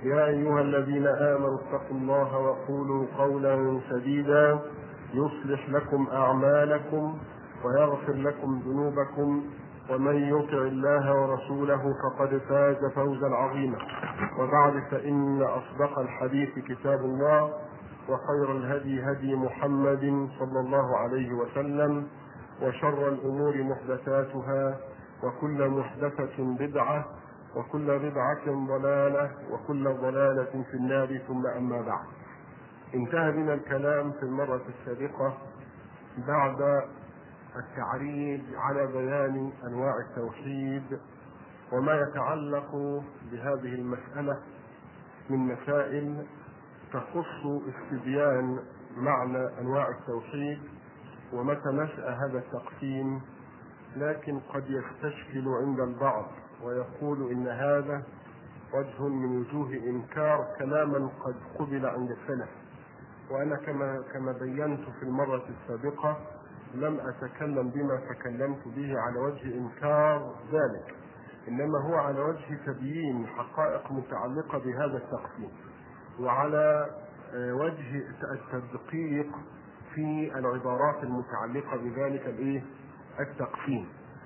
يا أيها الذين آمنوا اتقوا الله وقولوا قولا سديدا يصلح لكم أعمالكم ويغفر لكم ذنوبكم ومن يطع الله ورسوله فقد فاز فوزا عظيما وبعد فإن أصدق الحديث كتاب الله وخير الهدي هدي محمد صلى الله عليه وسلم وشر الأمور محدثاتها وكل محدثة بدعة وكل بدعة ضلالة وكل ضلالة في النار ثم أما بعد انتهى بنا الكلام في المرة السابقة بعد التعريج على بيان أنواع التوحيد وما يتعلق بهذه المسألة من مسائل تخص استبيان معنى أنواع التوحيد ومتى نشأ هذا التقسيم لكن قد يستشكل عند البعض ويقول ان هذا وجه من وجوه انكار كلاما قد قبل عند السلف وانا كما كما بينت في المره السابقه لم اتكلم بما تكلمت به على وجه انكار ذلك انما هو على وجه تبيين حقائق متعلقه بهذا التقسيم وعلى وجه التدقيق في العبارات المتعلقه بذلك الايه التقسيم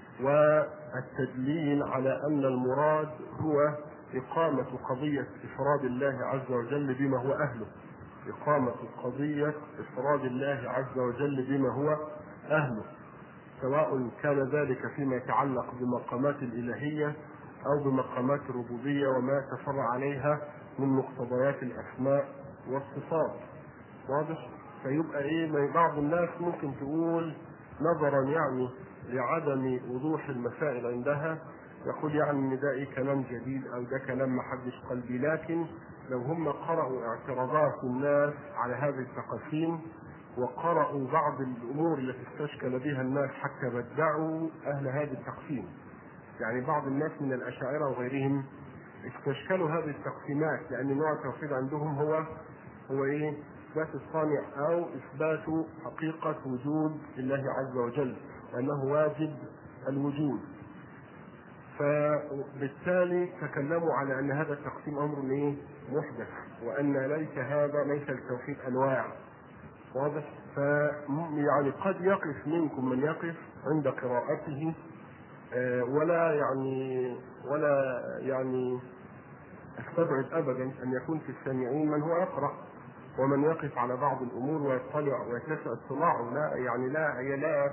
والتدليل على ان المراد هو اقامه قضيه افراد الله عز وجل بما هو اهله اقامه قضيه افراد الله عز وجل بما هو اهله سواء كان ذلك فيما يتعلق بمقامات الالهيه او بمقامات الربوبيه وما تفرع عليها من مقتضيات الاسماء والصفات واضح فيبقى ايه بعض الناس ممكن تقول نظرا يعني لعدم وضوح المسائل عندها يقول يعني ان ده ايه كلام جديد او ده كلام ما حدش قال بيه لكن لو هم قرأوا اعتراضات الناس على هذه التقاسيم وقرأوا بعض الامور التي استشكل بها الناس حتى بدعوا اهل هذه التقسيم يعني بعض الناس من الاشاعره وغيرهم استشكلوا هذه التقسيمات لان نوع التوحيد عندهم هو هو ايه؟ اثبات الصانع او اثبات حقيقه وجود الله عز وجل وانه واجب الوجود فبالتالي تكلموا على ان هذا التقسيم امر ايه؟ محدث وان ليس هذا ليس التوحيد انواع واضح ف يعني قد يقف منكم من يقف عند قراءته ولا يعني ولا يعني استبعد ابدا ان يكون في السامعين من هو يقرا ومن يقف على بعض الامور ويطلع ويتسع اطلاعه لا يعني لا هي لا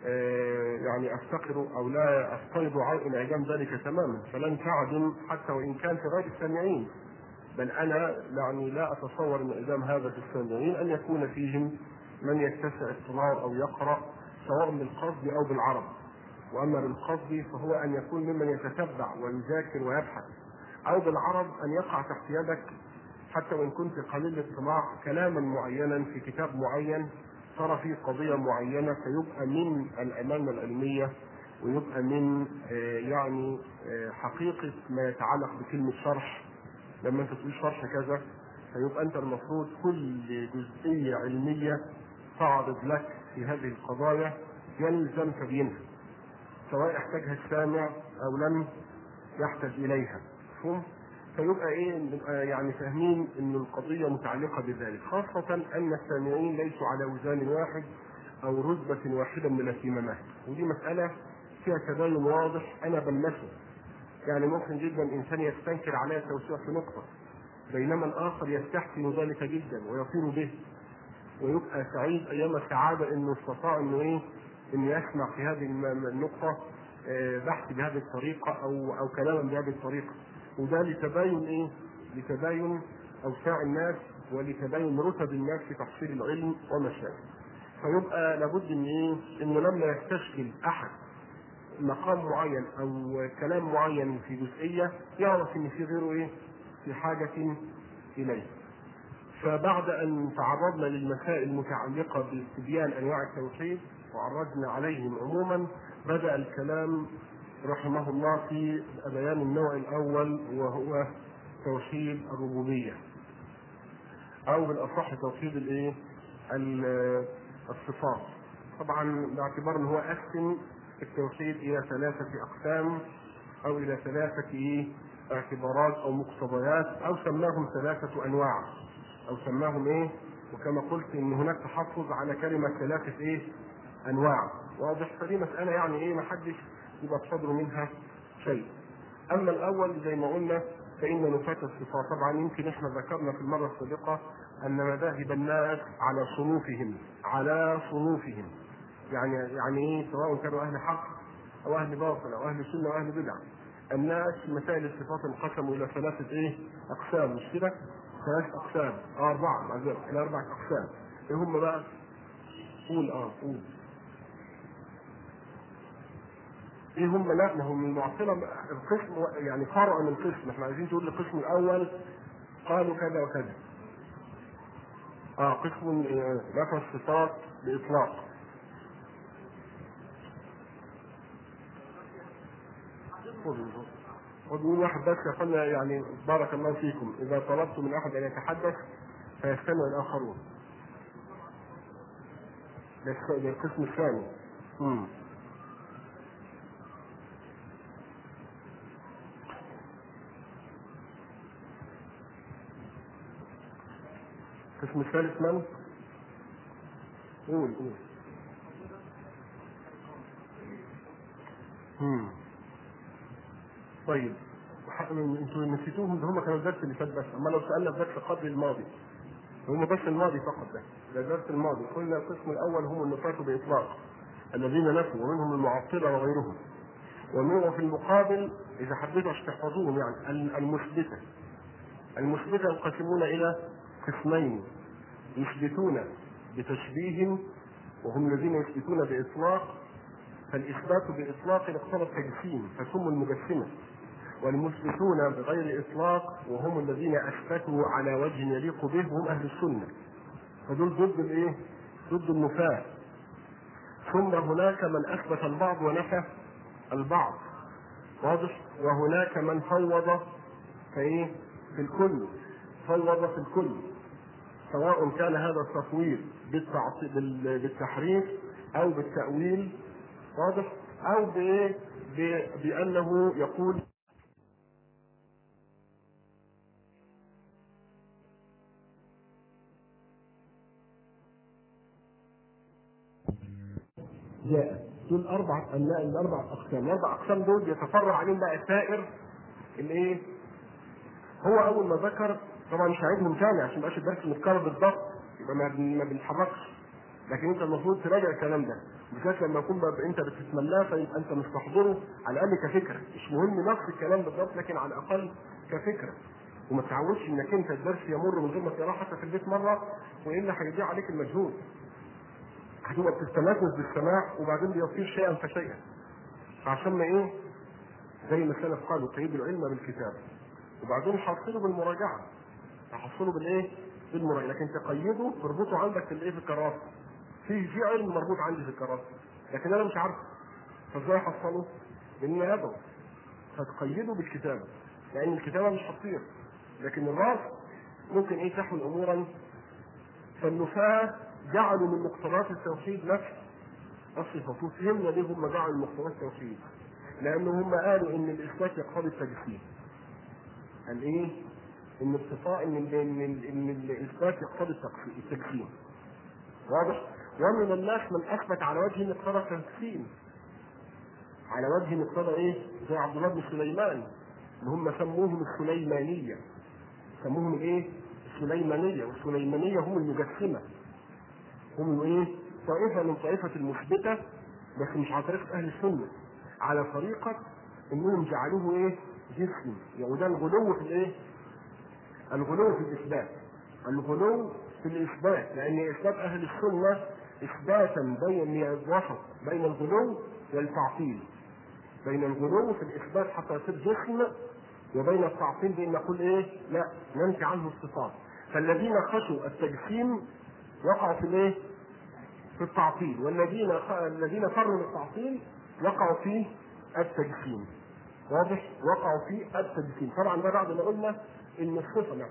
يعني افتقر او لا افترض انعدام ذلك تماما فلن تعدم حتى وان كان في غير السامعين بل انا يعني لا اتصور انعدام هذا في السامعين ان يكون فيهم من يتسع اطلاعه او يقرا سواء بالقصد او بالعرب واما بالقصد فهو ان يكون ممن يتتبع ويذاكر ويبحث او بالعرب ان يقع تحت يدك حتى وان كنت قليل الاطلاع كلاما معينا في كتاب معين ترى فيه قضيه معينه فيبقى من الامانه العلميه ويبقى من يعني حقيقه ما يتعلق بكلمه شرح لما انت تقول شرح كذا فيبقى انت المفروض كل جزئيه علميه تعرض لك في هذه القضايا يلزم تبيينها سواء احتاجها السامع او لم يحتاج اليها مفهوم؟ فيبقى ايه نبقى يعني فاهمين ان القضيه متعلقه بذلك خاصه ان السامعين ليسوا على وزان واحد او رتبه واحده من الاهتمامات ودي مساله فيها تباين واضح انا بلمسه يعني ممكن جدا انسان يستنكر عليها التوسيع في نقطه بينما الاخر يستحسن ذلك جدا ويطير به ويبقى سعيد ايام السعاده انه استطاع انه ايه انه يسمع في هذه النقطه بحث بهذه الطريقه او او كلاما بهذه الطريقه وده لتباين ايه؟ لتباين اوساع الناس ولتباين رتب الناس في تحصيل العلم وما شابه. فيبقى لابد ان ايه؟ انه لما يستشكل احد مقام معين او كلام معين في جزئيه يعرف ان في غيره ايه؟ في حاجه اليه. فبعد ان تعرضنا للمسائل المتعلقه باستبيان انواع التوحيد وعرجنا عليهم عموما بدا الكلام رحمه الله في بيان النوع الاول وهو توحيد الربوبيه او بالاصح توحيد الايه الصفات طبعا باعتبار ان هو قسم التوحيد الى ثلاثه اقسام او الى ثلاثه ايه اعتبارات او مقتضيات او سماهم ثلاثه انواع او سماهم ايه وكما قلت ان هناك تحفظ على كلمه ثلاثه ايه انواع واضح فدي مساله يعني ايه ما حدش يبقى بصدره منها شيء اما الاول زي ما قلنا فان نفاة الصفات طبعا يمكن احنا ذكرنا في المره السابقه ان مذاهب الناس على صنوفهم على صنوفهم يعني يعني ايه سواء كانوا اهل حق او اهل باطل او اهل سنه او اهل بدع الناس في مسائل الصفات انقسموا الى ثلاثه ايه اقسام مش كده؟ ثلاث اقسام اه اربعه معذره الى اربعه اقسام ايه هم بقى؟ قول اه قول ايه هم لا ما هم المعطله القسم يعني فرع من القسم احنا عايزين تقول القسم الاول قالوا كذا وكذا اه قسم آه، نفى الصفات باطلاق وبيقول واحد بس يا اخوانا يعني بارك الله فيكم اذا طلبت من احد ان يتحدث فيستمع الاخرون ده الس- ده القسم الثاني مم. القسم الثالث من؟ قول قول مم. طيب ح- انتوا نسيتوهم ده هم كانوا الدرس اللي فات بس اما لو سالنا في درس قبل الماضي هم بس الماضي فقط ده ده الدرس الماضي قلنا القسم الاول هم النفاة باطلاق الذين نفوا ومنهم المعطلة وغيرهم ومنهم في المقابل اذا حبيتوا عشان تحفظوهم يعني ال- المثبتة المثبتة ينقسمون الى قسمين يثبتون بتشبيه وهم الذين يثبتون باطلاق فالاثبات باطلاق اقتضى التجسيم فسموا المجسمه والمثبتون بغير اطلاق وهم الذين اثبتوا على وجه يليق به وهم اهل السنه فدول ضد الايه؟ ضد النفاة ثم هناك من اثبت البعض ونفى البعض واضح وهناك من فوض في ايه؟ في الكل فوض في الكل سواء كان هذا التفويض بالتعطي- بال- بالتحريف او بالتاويل واضح او بايه ب- بانه يقول جاء دول اربع انواع الاربع اقسام الاربع اقسام دول يتفرع عليهم بقى سائر الايه هو اول ما ذكر طبعا مش هعيدهم تاني عشان مبقاش الدرس متكرر بالضبط يبقى ما بن- ما بنتحركش لكن انت المفروض تراجع الكلام ده بالذات لما يكون بقى انت بتتمناه فيبقى انت مستحضره على الاقل كفكره مش مهم نفس الكلام بالضبط لكن على الاقل كفكره وما تعودش انك انت الدرس يمر من غير ما تقراه حتى في البيت مره والا هيضيع عليك المجهود هتبقى بتستمكن بالسماع وبعدين بيصير شيئا فشيئا فعشان ما ايه زي ما السلف قالوا قيد العلم بالكتابه وبعدين حصله بالمراجعه تحصله بالايه؟ بالمراجعه لكن تقيده تربطه عندك في الايه في الكراسه في في علم مربوط عندي في الكراسه لكن انا مش عارفه فازاي احصله؟ لاني ادعو فتقيده بالكتابه لان الكتابه مش هتطير لكن الراس ممكن ايه تحمل امورا فالنفاة جعلوا من مقتضيات التوحيد نفس الصفة فهمنا ليه هم جعلوا من مقتضيات التوحيد لأن هم قالوا إن الإثبات يقتضي التجسيم قال إيه؟ إن الصفاء إن ال إن, ال إن الإثبات يقتضي التقسيم- التجسيم واضح؟ ومن الناس من أثبت على وجه مقتضى التجسيم على وجه مقتضى إيه؟ زي عبد الله بن سليمان اللي هم سموهم السليمانية سموهم الإيه؟ السليمانية والسليمانية هم المجسمة هم ايه؟ طائفة من طائفة المثبتة بس مش على طريقة أهل السنة على طريقة إنهم جعلوه إيه؟ جسم يعني وده الغلو في الإيه؟ الغلو في الإثبات الغلو في الإثبات لأن إثبات أهل السنة إثباتا بين وسط بين الغلو والتعطيل بين الغلو في الإثبات حتى يصير جسم وبين التعطيل بأن نقول إيه؟ لا ننفي عنه الصفات فالذين خشوا التجسيم وقعوا في الإيه؟ في التعطيل والذين الذين فروا للتعطيل وقعوا في التجسيم واضح وقعوا في التجسيم طبعا ده بعد ما قلنا ان الصفه نعم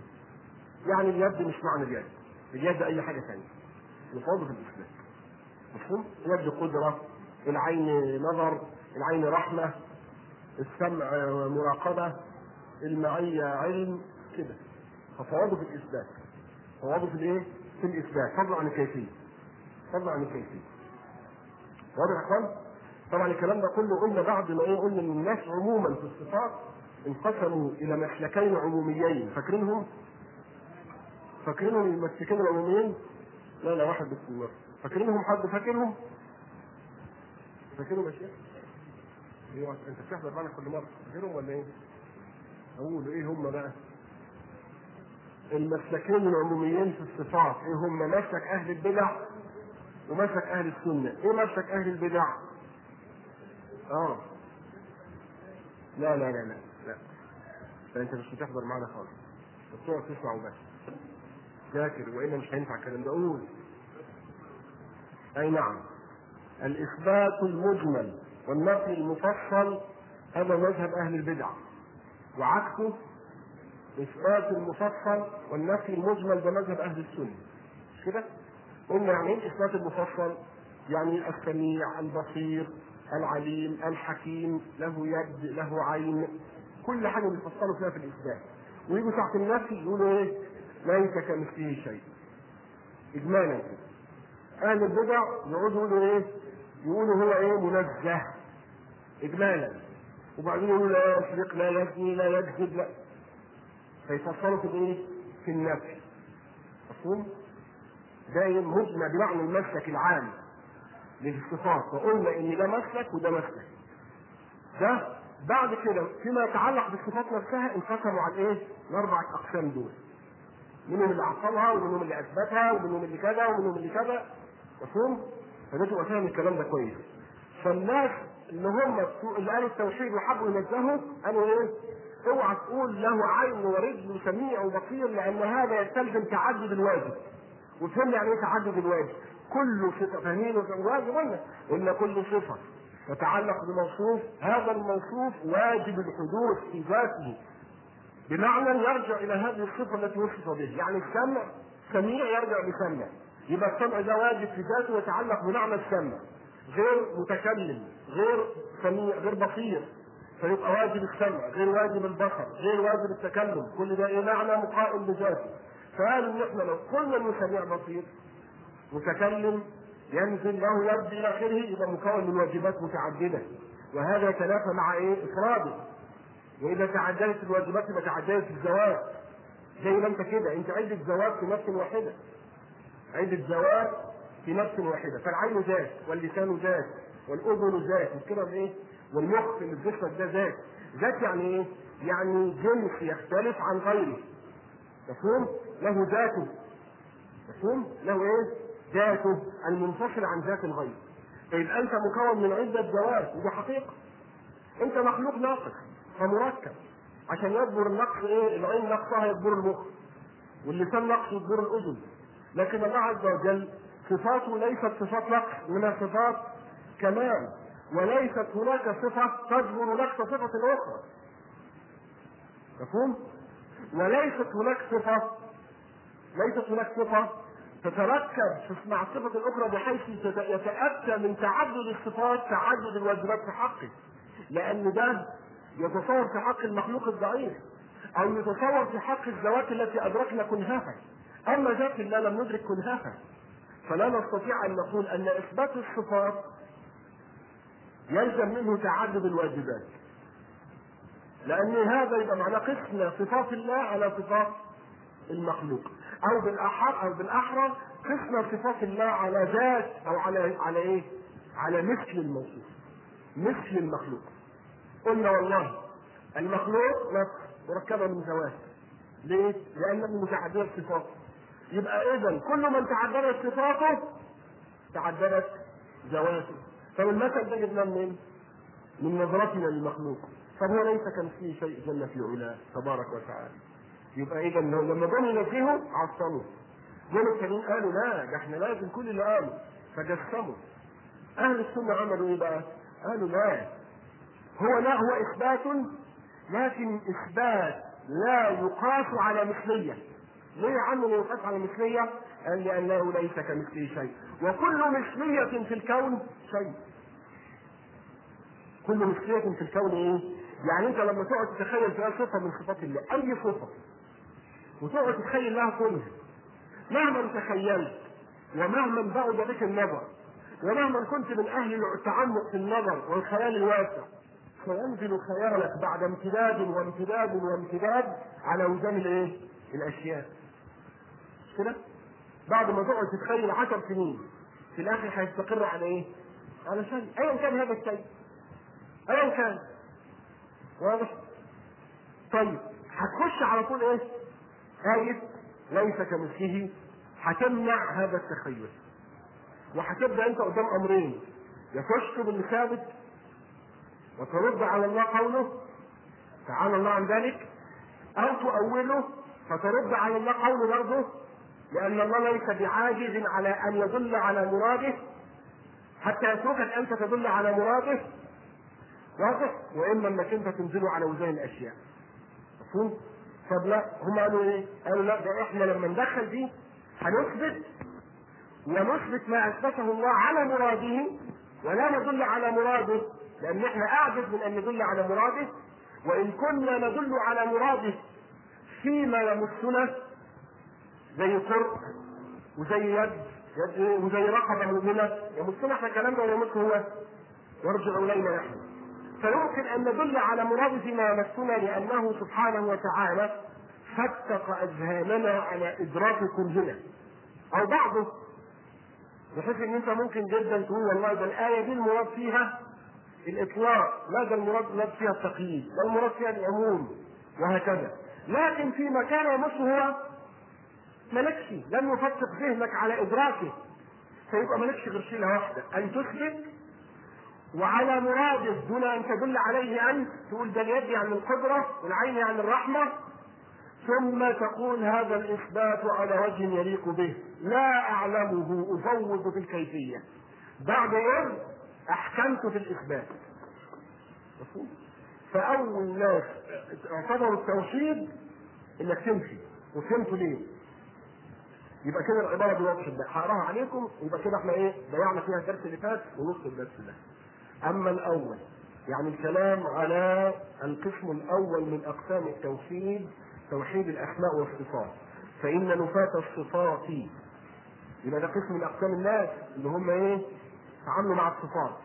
يعني اليد مش معنى اليد اليد اي حاجه ثانيه يفاضل في الاثبات مفهوم؟ يد قدرة العين نظر العين رحمة السمع مراقبة المعية علم كده فصوابه في الإثبات صوابه في الإيه؟ في الإثبات فضلا عن الكيفية فضلا عن الكيفية واضح يا اخوان؟ طبعا الكلام ده كله قلنا بعد ما ايه قلنا ان الناس عموما في الصفات انقسموا الى مسلكين عموميين فاكرينهم؟ فاكرينهم المسلكين العموميين؟ لا لا واحد بس المرة فاكرينهم حد فاكرهم؟ فاكرهم يا شيخ؟ ايوه انت بتحضر معنا كل مره فاكرهم ولا ايه؟ اقول ايه هم بقى؟ المسلكين العموميين في الصفات ايه هم مسلك اهل البدع ومسلك اهل السنه ايه مسلك اهل البدع اه لا لا لا لا لا ده انت مش بتحضر معانا خالص بتقعد تسمع وبس ذاكر والا مش هينفع الكلام ده قول اي نعم الاثبات المجمل والنفي المفصل هذا مذهب اهل البدع وعكسه اثبات المفصل والنفي المجمل ده مذهب اهل السنه مش كده؟ قلنا يعني ايه الاثبات المفصل؟ يعني السميع البصير العليم الحكيم له يد له عين كل حاجه بيفصلوا فيها في الاثبات ويجوا تحت النفي يقولوا ايه؟ ليس كمثله شيء اجمالا كده اهل البدع يقعدوا يقولوا ايه؟ يقولوا هو ايه؟ منزه اجمالا وبعدين يقولوا لا يسرق لا يزني لا يكذب لا فيفصلوا في الايه؟ في النفي مفهوم؟ ده مجمع بمعنى المسلك العام للصفات وقلنا ان ده مسلك وده مسلك ده بعد كده فيما يتعلق بالصفات نفسها انقسموا على ايه؟ الاربع اقسام دول منهم اللي عطلها ومنهم اللي اثبتها ومنهم اللي كذا ومنهم اللي كذا مفهوم؟ فده تبقى فاهم الكلام ده كويس فالناس اللي هم اللي قالوا التوحيد وحبوا ينزهوا قالوا ايه؟ اوعى تقول له عين ورجل وسميع وبصير لان هذا يستلزم تعدد الواجب وفهم يعني ايه تعدد الواجب كل صفه فاهمين الواجب قلنا ان كل صفه تتعلق بموصوف هذا الموصوف واجب الحدوث في ذاته بمعنى يرجع الى هذه الصفه التي وصف به يعني السمع سميع يرجع بسمع يبقى السمع ده واجب في ذاته ويتعلق بمعنى السمع غير متكلم غير سميع غير بصير فيبقى واجب السمع غير واجب البصر غير واجب التكلم كل ده ايه معنى مقائم بذاته فقالوا ان احنا لو قلنا انه سميع بصير متكلم ينزل له يد الى اخره يبقى مكون من واجبات متعدده وهذا يتنافى مع ايه؟ افراده واذا تعددت الواجبات يبقى تعددت الزواج زي ما انت كده انت عده زواج في نفس واحده عده زواج في نفس واحده فالعين ذات واللسان ذات والاذن ذات مش كده ايه؟ والمخ اللي في جسمك ده ذات ذات يعني ايه؟ يعني جنس يختلف عن غيره مفهوم؟ له ذاته مفهوم؟ له ايه؟ ذاته المنفصل عن ذات الغير طيب انت مكون من عده ذوات ودي حقيقه انت مخلوق ناقص فمركب عشان يجبر النقص ايه؟ العين نقصها يجبر المخ واللسان نقص يجبر الاذن لكن الله عز وجل صفاته ليست صفات نقص من صفات كمال وليست هناك صفة تجبر نقص صفة أخرى مفهوم؟ وليست هناك صفة ليست هناك صفة تتركب مع الصفة الأخرى بحيث يتأتى من تعدد الصفات تعدد الواجبات في حقه لأن ده يتصور في حق المخلوق الضعيف أو يتصور في حق الذوات التي أدركنا كنهها أما ذات الله لم ندرك كنهها فلا نستطيع أن نقول أن إثبات الصفات يلزم منه تعدد الواجبات لأن هذا يبقى معناه قسم صفات الله على صفات المخلوق أو بالأحرى أو بالأحرى قسم صفات الله على ذات أو على على إيه؟ على مثل الموصوف مثل المخلوق قلنا والله المخلوق نفس مركبة من ذوات ليه؟ لأنه متعددة صفاته يبقى إذا كل من تعددت صفاته تعددت ذواته طب المثل ده جبناه منين؟ من نظرتنا للمخلوق فهو ليس كمثله شيء جل في علاه تبارك وتعالى يبقى اذا لما جم ينزهوا عصموا جم التانيين قالوا لا ده احنا لازم كل اللي قالوا فجسموا اهل السنه عملوا ايه بقى؟ قالوا لا هو لا هو اثبات لكن اثبات لا يقاس على مثليه ليه يا عم لا يقاس على مثليه؟ قال لأنه ليس كمثله شيء وكل مثلية في الكون شيء كل مثلية في الكون ايه؟ يعني انت لما تقعد تتخيل فيها صفة من صفات الله أي صفة وتقعد تتخيل لها كلها مهما تخيلت ومهما بعد بك النظر ومهما كنت من أهل التعمق في النظر والخيال الواسع سينزل خيالك بعد امتداد وامتداد وامتداد على وزن الايه؟ الاشياء. مش كده؟ بعد ما تقعد تتخيل عشر سنين في الاخر هيستقر على ايه؟ على شيء، ايا كان هذا الشيء. ايا كان. واضح؟ طيب هتخش على طول ايه؟ آية ليس كمثله هتمنع هذا التخيل. وهتبدا انت قدام امرين يا تشطب اللي ثابت وترد على الله قوله تعالى الله عن ذلك او تؤوله فترد على الله قوله برضه لان الله ليس بعاجز على ان يدل على مراده حتى يتركك انت تدل على مراده واضح واما انك انت تنزله على وزن الاشياء مفهوم طب لا هم قالوا ايه قالوا لا ده احنا لما ندخل دي هنثبت ونثبت ما اثبته الله على مراده ولا ندل على مراده لان احنا اعجز من ان ندل على مراده وان كنا ندل على مراده فيما يمسنا زي قرء وزي يد يد وزي رقبه مؤمنه يمسنا احنا كلامنا ويمسه هو يرجع الينا نحن فيمكن ان ندل على مراده فيما يمسنا لانه سبحانه وتعالى فتق اذهاننا على ادراك كلنا او بعضه بحيث ان انت ممكن جدا تقول والله ده الايه دي المراد فيها الاطلاق لا ده المراد المراد فيها التقييد ده المراد فيها العموم وهكذا لكن في مكان يمسه هو مالكش لم يفتق ذهنك على ادراكه فيبقى مالكش غير شيله واحده ان تثبت وعلى مراده دون ان تدل عليه انت تقول ده اليد عن القدره والعين عن الرحمه ثم تقول هذا الاثبات على وجه يليق به لا اعلمه افوض في الكيفيه بعد اذ احكمت في الاثبات مفهوم فاول ناس اعتبروا التوحيد انك تمشي وفهمتوا ليه يبقى كده العباره دي واضحه بقى هقراها عليكم يبقى كده احنا ايه ضيعنا فيها الدرس اللي فات ونص الدرس ده اما الاول يعني الكلام على القسم الاول من اقسام التوحيد توحيد الاسماء والصفات فان نفاة الصفات يبقى ده قسم من اقسام الناس اللي هم ايه تعاملوا مع الصفات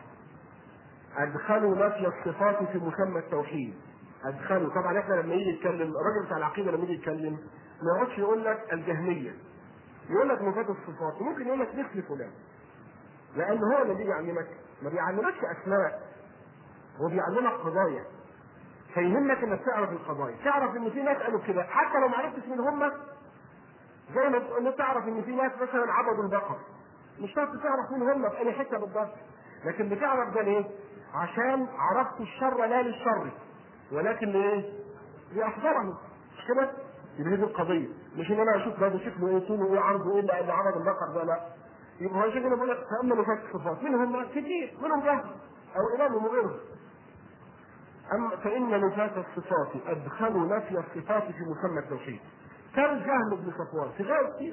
ادخلوا نفي الصفات في مسمى التوحيد ادخلوا طبعا احنا لما يجي يتكلم الراجل بتاع العقيده لما يجي يتكلم ما يقعدش يقول لك الجهميه يقول لك نفاة الصفات وممكن يقول لك مثل فلان لان هو اللي بيجي يعلمك ما بيعلمكش اسماء هو بيعلمك قضايا فيهمك انك تعرف القضايا تعرف ان في ناس قالوا كده حتى لو ما عرفتش مين هم زي ما تقول تعرف ان في ناس مثلا عبدوا البقر مش شرط تعرف مين هم في اي حته بالضبط لكن بتعرف ده ليه؟ عشان عرفت الشر لا للشر ولكن لايه؟ لاحذره مش كده؟ يبقى دي القضيه مش ان انا اشوف ده شكله ايه طوله ايه عرضه ايه اللي عبد البقر ده لا يبقى هو شكله بيقول لك فاما نفاة الصفات مين هم؟ كتير منهم جهل او امام وغيرهم أما فإن نفاة الصفات أدخلوا نفي الصفات في مسمى التوحيد كالجهم بن صفوان في غير كتير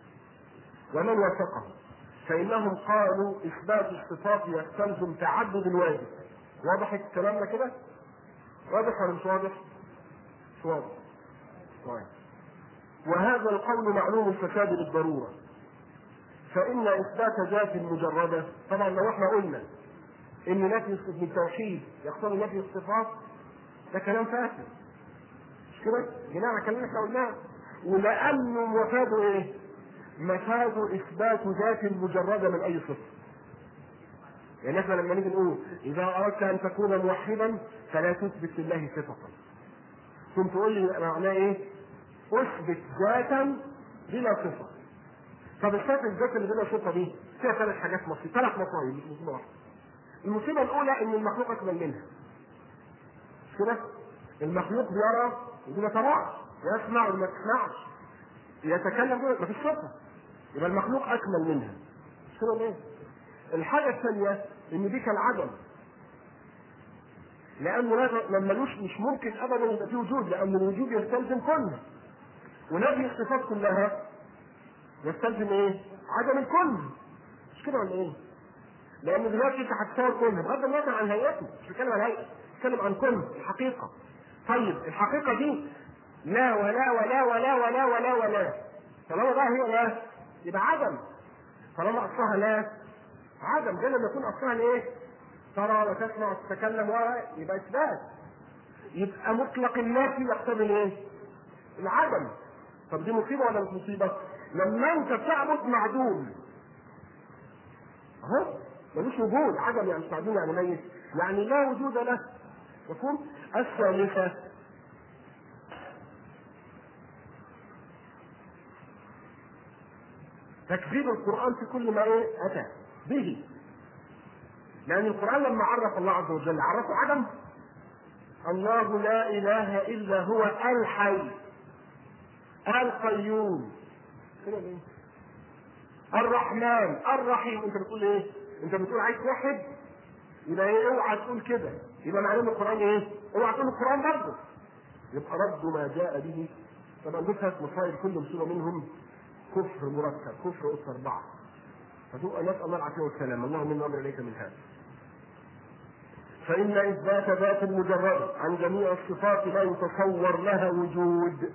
ومن وثقه فإنهم قالوا إثبات الصفات يستلزم تعدد الواجب واضح الكلام ده كده؟ واضح ولا مش واضح؟ مش واضح طيب وهذا القول معلوم الفساد بالضرورة فإن إثبات ذات مجردة طبعا لو احنا قلنا ان نفي التوحيد يقتضي نفي الصفات ده كلام فاسد مش كده؟ بناء على الكلام اللي احنا قلناه ولانه مفاده ايه؟ مفاده اثبات ذات مجرده من اي صفه. يعني احنا لما نيجي نقول اذا اردت ان تكون موحدا فلا تثبت لله صفه. كنت تقول لي معناه ايه؟ اثبت ذاتا بلا صفه. طب اثبات الذات اللي بلا صفه دي فيها ثلاث حاجات مصيبه ثلاث مصايب مش مصيبه واحده. المصيبة الأولى إن المخلوق أكمل منها. مش كده؟ المخلوق بيرى ودي ما تراش، يسمع وما تسمعش. يتكلم ما فيش صفة. يبقى المخلوق أكمل منها. مش كده ليه؟ الحاجة الثانية إن دي كالعدم. لأنه ما ملوش مش ممكن أبدا يبقى فيه وجود لأن الوجود يستلزم كله. ونفي الصفات كلها يستلزم ايه؟ عدم الكل مش كده ولا ايه؟ لان دلوقتي انت هتساوي الكل بغض النظر عن هيئته مش بتكلم عن هيئه بتكلم عن كل الحقيقه طيب الحقيقه دي لا ولا ولا ولا ولا ولا ولا طالما بقى هي لا يبقى عدم طالما اصلها لا عدم ده لما يكون اصلها الايه؟ ترى وتسمع وتتكلم يبقى اثبات يبقى مطلق النافي يقتضي الايه؟ العدم طب دي مصيبه ولا مش مصيبه؟ لما انت تعبد معدوم اهو ملوش وجود عدم يعني مش معدوم يعني ميت يعني لا وجود له مفهوم؟ الثالثه تكذيب القرآن في كل ما ايه أتى به لأن القرآن لما عرف الله عز وجل عرفه عدم الله لا إله إلا هو الحي القيوم الرحمن الرحيم انت بتقول ايه؟ انت بتقول عايز توحد يبقى ايه اوعى تقول كده يبقى معناه القرآن ايه؟ اوعى تقول القرآن برضه يبقى رد ما جاء به طبعا دفعت مصائب كل مصيبه منهم كفر مركب كفر أس أربعة فتبقى نسأل الله العافية والسلام اللهم إنا أمر إليك من هذا فإن إثبات ذات المجرد عن جميع الصفات لا يتصور لها وجود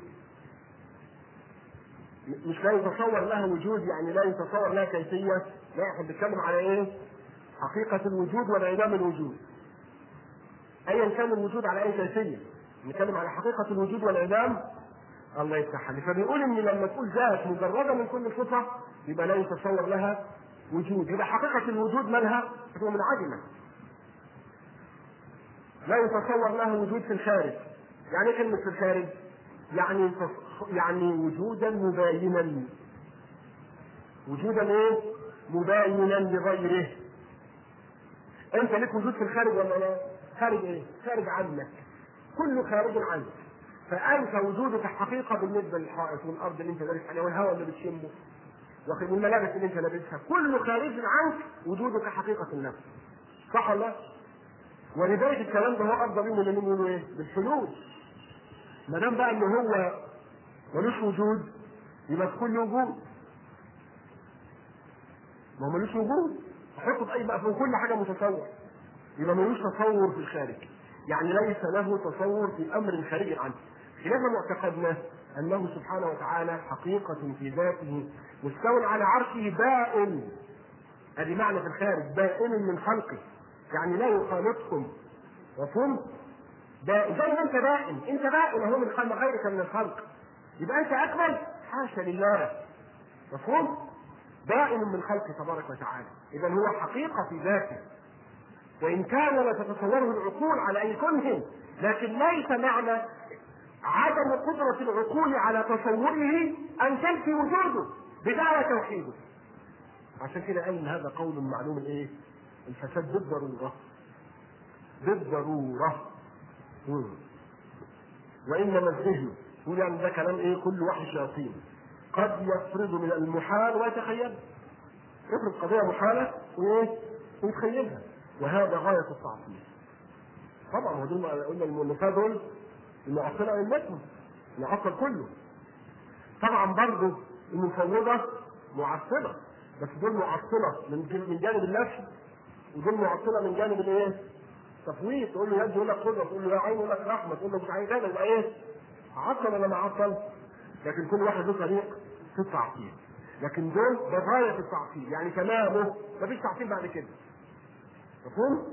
مش لا يتصور لها وجود يعني لا يتصور لها كيفية لا احنا بنتكلم على ايه؟ حقيقة الوجود وانعدام الوجود أيا كان الوجود على أي كيفية نتكلم على حقيقة الوجود والانعدام الله يفتح عليه فبيقول ان لما تقول ذات مجرده من كل صفه يبقى لا يتصور لها وجود يبقى حقيقه الوجود مالها هو منعدمه لا يتصور لها وجود في الخارج يعني ايه كلمه في الخارج يعني يعني وجودا مباينا وجودا ايه مباينا لغيره انت لك وجود في الخارج ولا لا خارج ايه خارج عنك كله خارج عنك فانت وجودك حقيقه بالنسبه للحائط والارض اللي انت دارس عليها والهواء اللي بتشمه والملابس اللي انت لابسها كله خارج عنك وجودك حقيقه النفس صح ولا لا؟ ولذلك الكلام ده هو افضل منه اللي يقولوا ايه؟ بالحلول ما دام بقى ان هو ملوش وجود يبقى في كل وجود ما هو ملوش وجود حطه في اي بقى في كل حاجه متصور يبقى ملوش تصور في الخارج يعني ليس له تصور في امر خارج عنه خلاف معتقدنا انه سبحانه وتعالى حقيقة في ذاته مستوى على عرشه بائن ادي معنى في الخارج بائن من خلقه يعني لا يخالطكم مفهوم؟ زي ما انت بائن انت بائن اهو من خلق غيرك من الخلق يبقى انت اكبر حاشا لله مفهوم؟ بائن من خلقه تبارك وتعالى اذا هو حقيقة في ذاته وإن كان لا تتصوره العقول على أي كنه لكن ليس معنى عدم قدرة العقول على تصوره أن تنفي وجوده بدعوى توحيده عشان كده قال إن هذا قول معلوم الإيه؟ الفساد بالضرورة بالضرورة وإنما الذهن يقول يعني ده كلام إيه كل واحد شياطين قد يفرض من المحال ويتخيل يفرض قضية محالة وإيه؟ ويتخيلها وهذا غاية التعطيل. طبعا هو دول قلنا المؤلفات دول المعطلة أئمتهم المعطل كله. طبعا برضه المفوضة معطلة بس دول معطلة من من جانب النفس ودول معطلة من جانب الايه؟ تفويض تقول له يد يقول لك قدرة تقول له يا عين يقول لك رحمة تقول له مش عايز كده يبقى ايه؟ عطل ولا ما عطل؟ لكن كل واحد له طريق في التعطيل. لكن دول ده غاية التعطيل يعني تمامه مفيش تعطيل بعد كده. مفهوم؟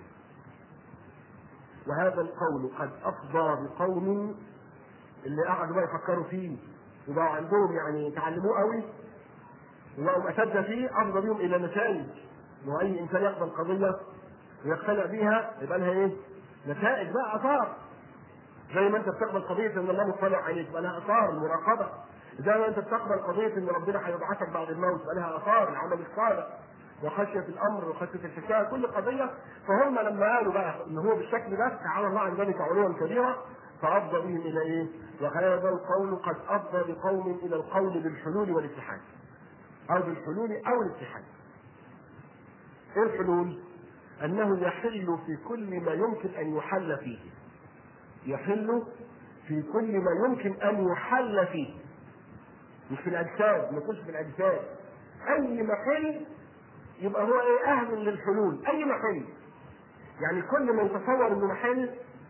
وهذا القول قد افضى بقوم اللي قعدوا بقى يفكروا فيه وبقوا عندهم يعني تعلموه قوي وبقوا اساتذه فيه افضى بهم الى نتائج واي انسان يقبل قضيه ويقتنع بيها يبقى لها ايه؟ نتائج بقى اثار زي ما انت بتقبل قضيه ان الله مطلع عليك يبقى لها اثار المراقبه زي ما انت بتقبل قضيه ان ربنا هيبعثك بعد الموت يبقى لها اثار العمل الصالح وخشية الأمر وخشية الحكاية كل قضية فهم لما قالوا بقى إن هو بالشكل ده تعالى الله عن ذلك علوا كبيرا فأفضى بهم إلى إيه؟ وهذا القول قد أفضى بقوم إلى القول بالحلول والاتحاد أو بالحلول أو الاتحاد. إيه الحلول؟ أنه يحل في كل ما يمكن أن يحل فيه. يحل في كل ما يمكن أن يحل فيه. مش في الاجساد ما يكونش في الاجساد اي محل يبقى هو ايه اهل للحلول اي محل يعني كل ما يتصور انه محل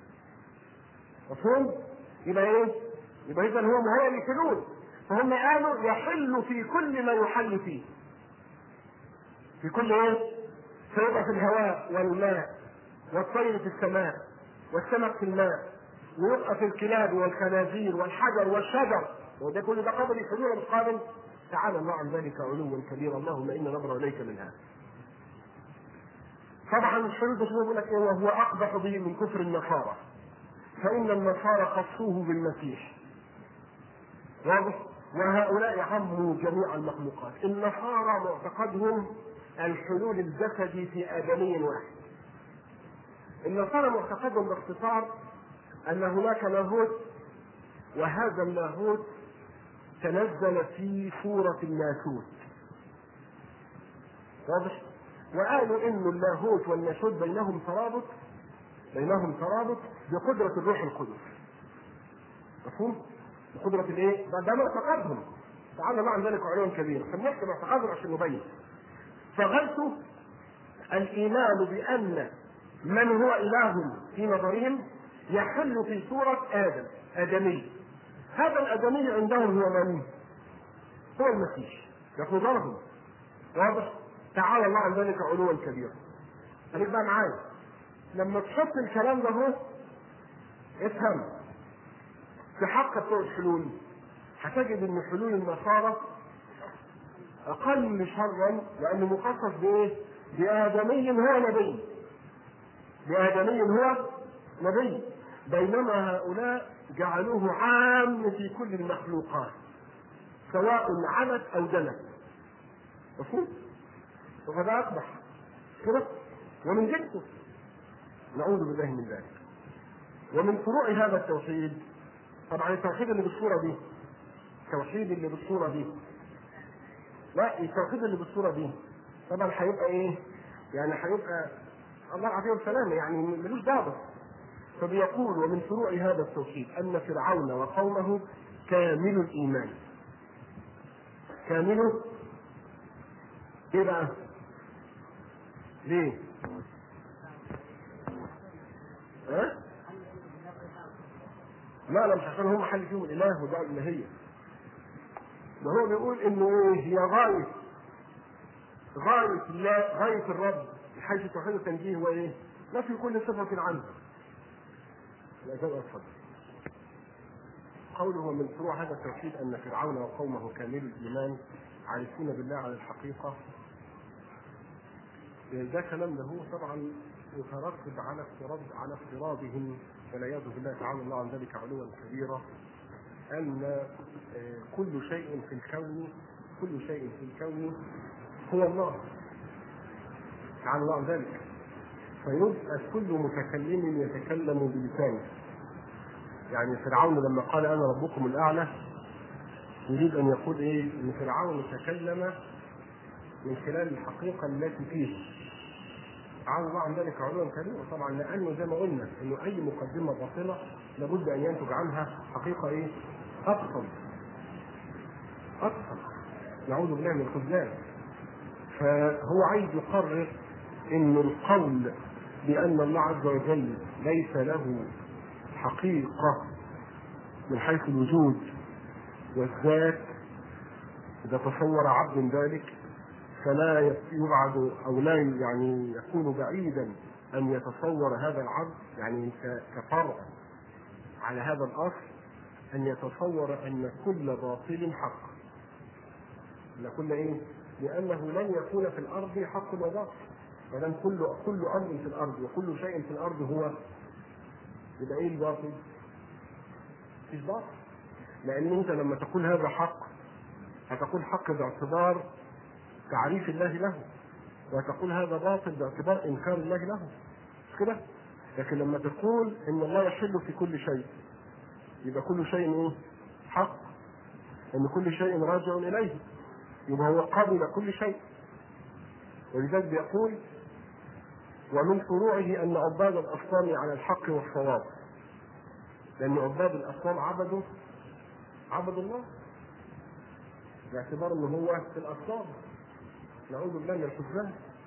مفهوم يبقى ايه يبقى اذا هو مهيئ للحلول فهم قالوا يحل في كل ما يحل فيه في كل ايه فيبقى في الهواء والماء والطير في السماء والسمك في الماء ويبقى في الكلاب والخنازير والحجر والشجر وده كل ده قابل للحلول ولا مش قابل؟ تعالى الله عن ذلك علوا كبيرا اللهم انا نبرا اليك من هذا. طبعا الحلول ده بيقول لك ايه وهو اقبح به من كفر النصارى. فان النصارى خصوه بالمسيح. واضح؟ وهؤلاء عموا جميع المخلوقات. النصارى معتقدهم الحلول الجسدي في ادمي واحد. النصارى معتقدهم باختصار ان هناك لاهوت وهذا اللاهوت تنزل في صورة الناسوت واضح؟ وقالوا ان اللاهوت والناسوت بينهم ترابط بينهم ترابط بقدرة الروح القدس مفهوم؟ بقدرة الايه؟ ده, ده معتقدهم تعالى الله عن ذلك علوا كبيرا فبنحكي معتقدهم عشان نبين فغلتوا الايمان بان من هو اله في نظرهم يحل في صورة ادم ادمي هذا الادمي عندهم هو من؟ هو المسيح في نظرهم واضح؟ تعالى الله عن ذلك علوا كبيرا خليك بقى معايا لما تحط الكلام ده هو افهم في حق بتوع الحلول هتجد ان حلول النصارى اقل شرا لانه مخصص بايه؟ بادمي هو نبي بادمي هو نبي بينما هؤلاء جعلوه عام في كل المخلوقات سواء علت او دنت مفهوم؟ وهذا اقبح كده ومن جنسه نعوذ بالله من ذلك ومن فروع هذا التوحيد طبعا التوحيد اللي بالصوره دي التوحيد اللي بالصوره دي لا التوحيد اللي بالصوره دي طبعا هيبقى ايه؟ يعني هيبقى الله العافيه والسلامه يعني ملوش دعوه فبيقول ومن فروع هذا التوحيد ان فرعون وقومه كامل الايمان كامل ايه بقى؟ ليه؟ ها؟ لا لا مش عشان هم حل فيهم الاله وده الالهيه ده هو بيقول انه ايه هي غايه غايه الله غايه الرب حيث توحيد التنزيه هو ايه؟ نفي كل صفه عنه الأجابة اتفضل. قوله من فروع هذا التوحيد أن فرعون وقومه كامل الإيمان عارفون بالله على الحقيقة ده كلام له طبعا يترتب على افتراض على افتراضهم والعياذ بالله تعالى الله عن ذلك علوا كبيرا أن كل شيء في الكون كل شيء في الكون هو الله تعالى الله عن ذلك فيبقى كل متكلم يتكلم بلسانه يعني فرعون لما قال انا ربكم الاعلى يريد ان يقول ايه ان فرعون تكلم من خلال الحقيقه التي فيه تعالى الله عن ذلك علوا كبيرا طبعا لانه زي ما قلنا انه اي مقدمه باطله لابد ان ينتج عنها حقيقه ايه؟ ابطل ابطل نعوذ بالله من الخذلان فهو عايز يقرر ان القول بان الله عز وجل ليس له حقيقه من حيث الوجود والذات اذا تصور عبد ذلك فلا يبعد او لا يعني يكون بعيدا ان يتصور هذا العبد يعني كفرع على هذا الاصل ان يتصور ان كل باطل حق ان كل ايه؟ لانه لن يكون في الارض حق وباطل ما دام كل كل امر في الارض وكل شيء في الارض هو يبقى ايه الباطل؟ مفيش باطل لان انت لما تقول هذا حق هتقول حق باعتبار تعريف الله له وتقول هذا باطل باعتبار انكار الله له مش كده؟ لكن لما تقول ان الله يحل في كل شيء يبقى كل شيء ايه؟ حق ان كل شيء راجع اليه يبقى هو قابل كل شيء ولذلك بيقول ومن فروعه ان عباد الاصنام على الحق والصواب لان عباد الاصنام عبدوا عبدوا الله باعتبار ان هو في الاصنام نعوذ بالله من الحزام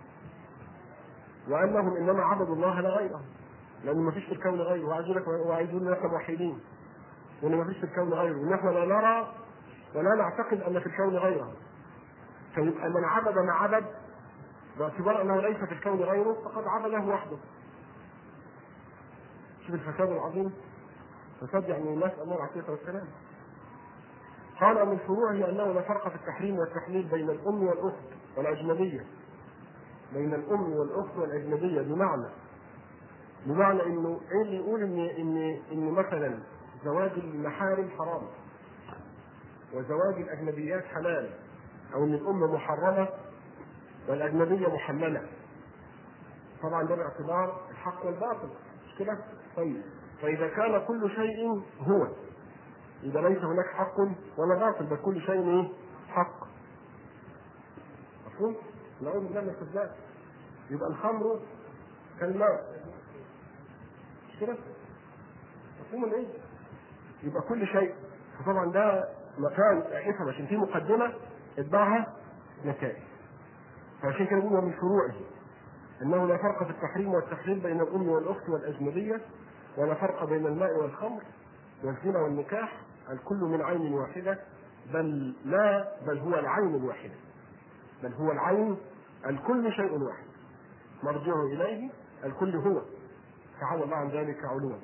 وانهم انما عبدوا الله لا غيره لان ما فيش في الكون غيره وعايزونك وعايزون نحن موحدين وان ما فيش في الكون غيره ونحن لا نرى ولا نعتقد ان في الكون غيره فيبقى من عبد ما عبد باعتبار انه ليس في الكون غيره فقد عبده وحده شوف الفساد العظيم فساد يعني نسال الله العافيه والسلام قال من فروعه انه لا فرق في التحريم والتحليل بين الام والاخت والاجنبيه بين الام والاخت والاجنبيه بمعنى بمعنى انه ايه اللي يقول ان ان ان مثلا زواج المحارم حرام وزواج الاجنبيات حلال او ان الام محرمه والاجنبيه محلله طبعا ده باعتبار الحق والباطل مش كده؟ طيب فاذا كان كل شيء هو اذا ليس هناك حق ولا باطل بل كل شيء ايه؟ حق مفهوم؟ نعوذ بالله من الكذاب يبقى الخمر كالماء مش كده؟ مفهوم الايه؟ يبقى كل شيء فطبعا ده مكان افهم عشان في مقدمه اتبعها نتائج فعشان كده بيقول ومن فروعه انه لا فرق في التحريم والتحليل بين الام والاخت والاجنبيه ولا فرق بين الماء والخمر والزنا والنكاح الكل من عين واحده بل لا بل هو العين الواحده بل هو العين الكل شيء واحد مرجعه اليه الكل هو تعالى الله عن ذلك علوا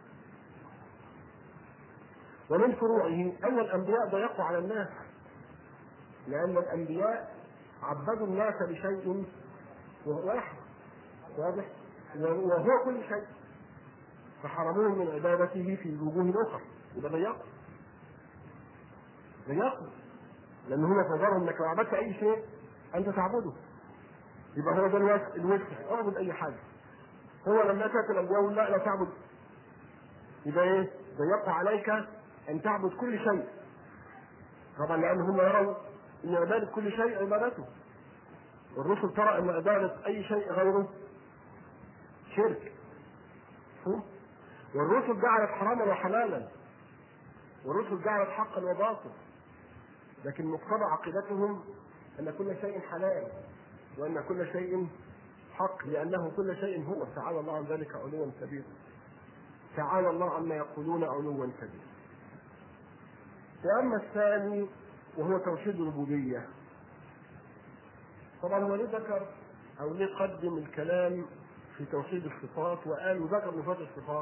ومن فروعه ان الانبياء ضيقوا على الناس لان الانبياء عبدوا الناس بشيء واحد واضح وهو كل شيء فحرموهم من عبادته في الوجوه الاخرى يبقى ضيقوا ضيقوا لان هم في نظرهم انك لو عبدت اي شيء انت تعبده يبقى هو ده الوسع الوسع اعبد اي حاجه هو لما تاتي الانبياء يقول لا لا تعبد يبقى ايه؟ ضيقوا عليك ان تعبد كل شيء طبعا لان هم يروا ان عباده كل شيء عبادته والرسل ترى ان عباده اي شيء غيره شرك والرسل جعلت حراما وحلالا والرسل جعلت حقا وباطلا لكن مقتضى عقيدتهم ان كل شيء حلال وان كل شيء حق لانه كل شيء هو تعالى الله عن ذلك علوا كبيرا تعالى الله عما يقولون علوا كبيرا واما الثاني وهو توحيد الربوبيه طبعا هو ليه ذكر او ليه قدم الكلام في توحيد الصفات وقال وذكر صفات الصفات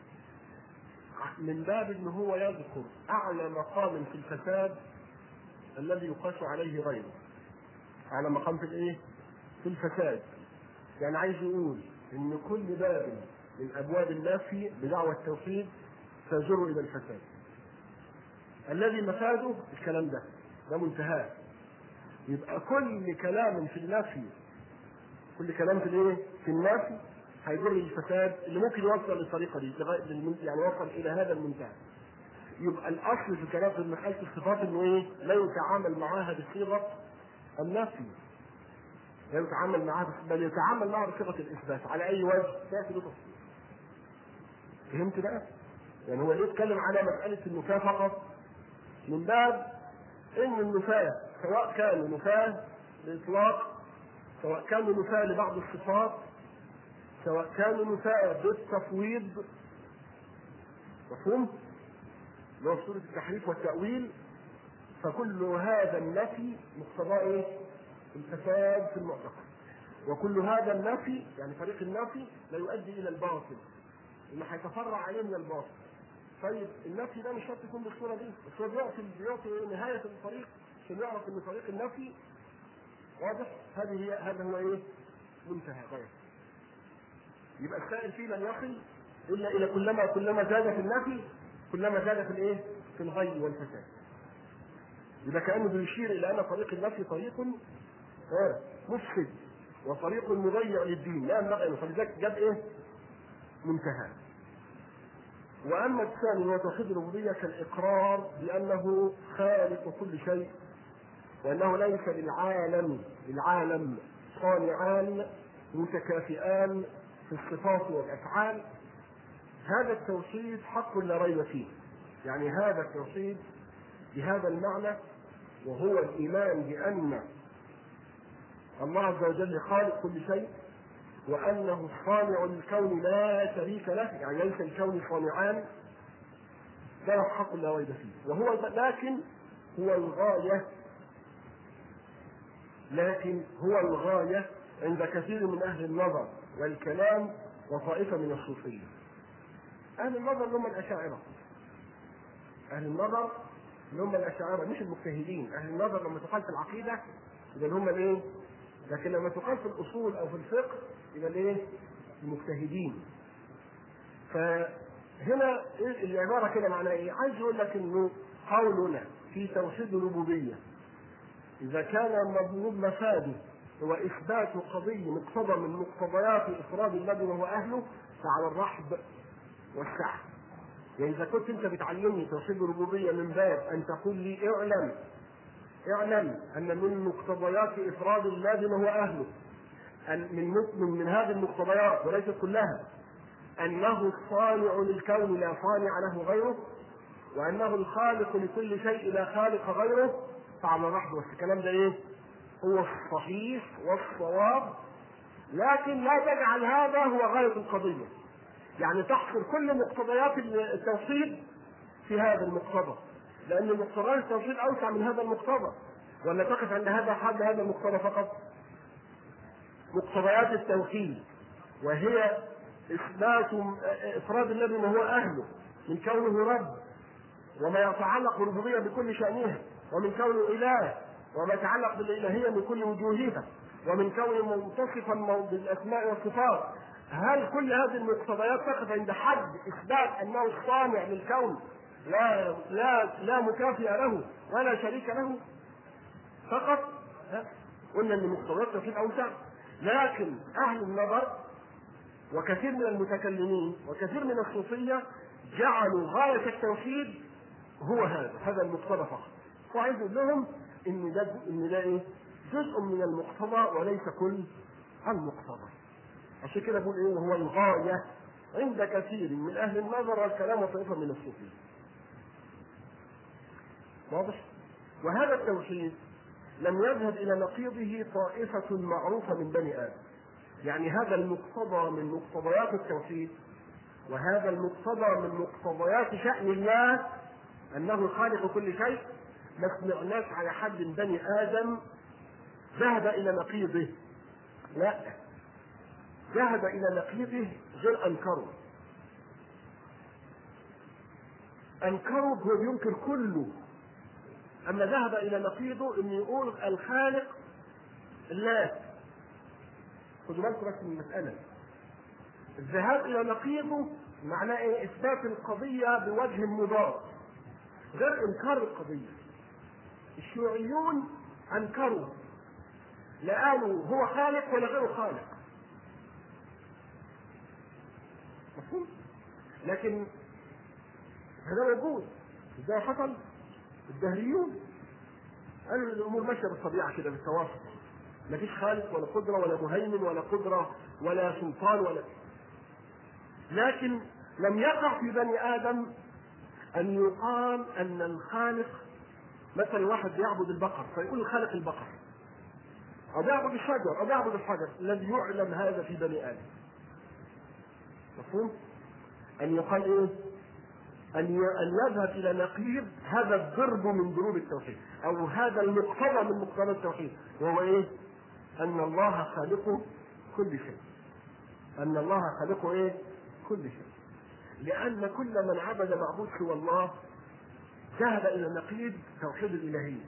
من باب ان هو يذكر اعلى مقام في الفساد الذي يقاس عليه غيره اعلى مقام في الايه؟ في الفساد يعني عايز يقول ان كل باب من ابواب النفي بدعوى التوحيد تجر الى الفساد الذي مفاده الكلام ده ده منتهاه يبقى كل كلام في النفي كل كلام في الايه؟ في النفي هيجر للفساد اللي ممكن يوصل للطريقه دي لغايه يعني يوصل الى هذا المنتهى. يبقى الاصل في الكلام في مساله الصفات انه ايه؟ لا يتعامل معاها بصيغه النفي. لا يتعامل معاها بل يتعامل معها بصيغه الاثبات على اي وجه تاتي له تفصيل. فهمت بقى؟ يعني هو ليه يتكلم على مساله النفاه فقط من باب ان النفاه سواء كانوا نفاه باطلاق سواء كانوا نفاه لبعض الصفات سواء كانوا نفاة بالتفويض مفهوم؟ اللي هو سورة التحريف والتأويل فكل هذا النفي مقتضاه ايه؟ الفساد في المعتقد وكل هذا النفي يعني طريق النفي لا يؤدي الى الباطل اللي هيتفرع عليه من الباطل طيب النفي ده مش شرط يكون بالصوره دي بس هو بيعطي بيعطي نهايه الطريق عشان يعرف ان طريق النفي واضح هذه هي هذا هو ايه؟ منتهى غايه يبقى السائل فيه لن يصل الا الى كلما كلما زاد في النفي كلما زاد في الايه؟ في الغي والفساد. يبقى كانه بيشير الى ان طريق النفي طريق مفسد وطريق مضيع للدين لا ينبغي ان فلذلك جاب ايه؟ منتهى. واما الثاني هو توحيد الربوبيه كالاقرار بانه خالق كل شيء وانه ليس للعالم للعالم صانعان متكافئان في الصفات والافعال هذا التوحيد حق لا ريب فيه يعني هذا التوحيد بهذا المعنى وهو الايمان بان الله عز وجل خالق كل شيء وانه الصانع للكون لا شريك له يعني ليس الكون صانعان ده حق لا ريب فيه وهو لكن هو الغايه لكن هو الغايه عند كثير من اهل النظر والكلام وطائفه من الصوفيه اهل النظر اللي هم الاشاعره اهل النظر اللي هم الاشاعره مش المجتهدين اهل النظر لما تقال في العقيده يبقى اللي هم الايه لكن لما تقال في الاصول او في الفقه يبقى الايه المجتهدين فهنا إيه العباره كده معناها ايه عايز يقول لك انه قولنا في توحيد الربوبيه اذا كان مضمون مفاده هو اثبات قضيه مقتضى من مقتضيات افراد الذي وهو اهله فعلى الرحب والسعه يعني اذا كنت انت بتعلمني توحيد الربوبيه من باب ان تقول لي اعلم اعلم ان من مقتضيات افراد الله بما هو اهله أن من من من هذه المقتضيات وليست كلها انه الصانع للكون لا صانع له غيره وانه الخالق لكل شيء لا خالق غيره فعلى الرحب والكلام ده ايه؟ هو الصحيح والصواب لكن لا تجعل هذا هو غايه القضيه يعني تحصر كل مقتضيات التوحيد في هذا المقتضى لان مقتضيات التوحيد اوسع من هذا المقتضى ولا تقف عند هذا حد هذا المقتضى فقط مقتضيات التوحيد وهي اثبات افراد الذي ما هو اهله من كونه رب وما يتعلق بالربوبيه بكل شانها ومن كونه اله وما يتعلق بالالهيه من كل وجوهها ومن كونه متصفا بالاسماء والصفات هل كل هذه المقتضيات تقف عند حد اثبات انه الصانع للكون لا لا لا مكافئ له ولا شريك له فقط قلنا ان مقتضيات التوحيد اوسع لكن اهل النظر وكثير من المتكلمين وكثير من الصوفيه جعلوا غايه التوحيد هو هذا هذا المقتضى فقط وعايز اقول لهم ان ده ان ده ايه؟ جزء من المقتضى وليس كل المقتضى عشان كده بقول ايه هو الغايه عند كثير من اهل النظر والكلام وطائفه من الصوفيه واضح وهذا التوحيد لم يذهب الى نقيضه طائفه معروفه من بني ادم يعني هذا المقتضى من مقتضيات التوحيد وهذا المقتضى من مقتضيات شأن الله أنه خالق كل شيء ما سمعناش على حد من بني آدم ذهب إلى نقيضه لا ذهب إلى نقيضه غير أنكره أنكره هو بينكر كله أما ذهب إلى نقيضه إنه يقول الخالق الله خدوا بالكم بس من المسألة الذهاب إلى نقيضه معناه إيه؟ إثبات القضية بوجه مضاد غير إنكار القضية الشيوعيون أنكروا لا قالوا هو خالق ولا غير خالق مفهوم؟ لكن هذا موجود ازاي حصل؟ الدهريون قالوا الامور ماشيه بالطبيعه كده بالتوافق مفيش خالق ولا قدره ولا مهيمن ولا قدره ولا سلطان ولا لكن لم يقع في بني ادم ان يقال ان الخالق مثلا واحد بيعبد البقر فيقول الخالق البقر او بيعبد الشجر او بيعبد الحجر لم يعلم هذا في بني ادم مفهوم؟ ان يقال ايه؟ ان ان يذهب الى نقيض هذا الضرب من ضروب التوحيد او هذا المقتضى من مقتضى التوحيد وهو ايه؟ ان الله خالق كل شيء ان الله خالق ايه؟ كل شيء لان كل من عبد معبود سوى الله ذهب الى نقيض توحيد الالهيه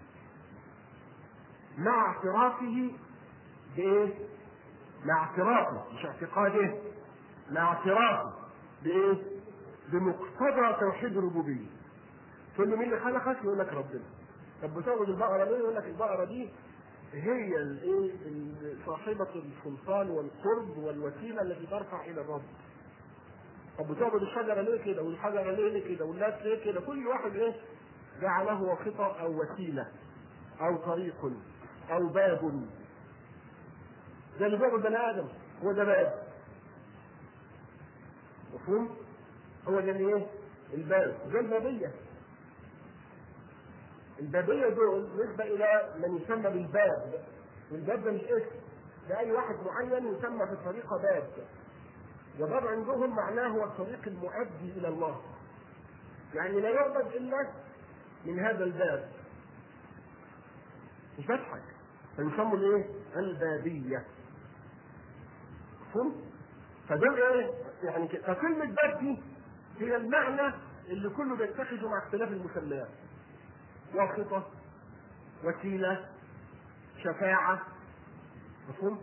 مع اعترافه بايه؟ مع اعترافه مش اعتقاده مع اعترافه بايه؟ بمقتضى توحيد الربوبيه. تقول له مين اللي خلقك؟ يقول لك ربنا. طب بتعبد البقره ليه؟ يقول لك البقره دي هي الايه؟ صاحبه السلطان والقرب والوسيله التي ترفع الى الرب. طب بتعبد الشجره ليه كده؟ والحجره ليه كده؟ والناس ليه كده؟ كل واحد ايه؟ جعله واسطه او وسيله او طريق او باب. ده اللي بيعبد بني ادم هو ده باب. مفهوم؟ هو ده الايه؟ الباب، ده البابية. البابيه دول نسبه الى من يسمى بالباب والباب ده مش اسم ده اي واحد معين يسمى في الطريقه باب وباب عندهم معناه هو الطريق المؤدي الى الله يعني لا يعبد الا من هذا الباب مش بضحك فيسموا الايه؟ البابيه مفهوم؟ فدول ايه؟ يعني ك- فكلمة باب دي هي المعنى اللي كله بيتخذه مع اختلاف المسميات. واسطة وسيلة شفاعة مفهوم؟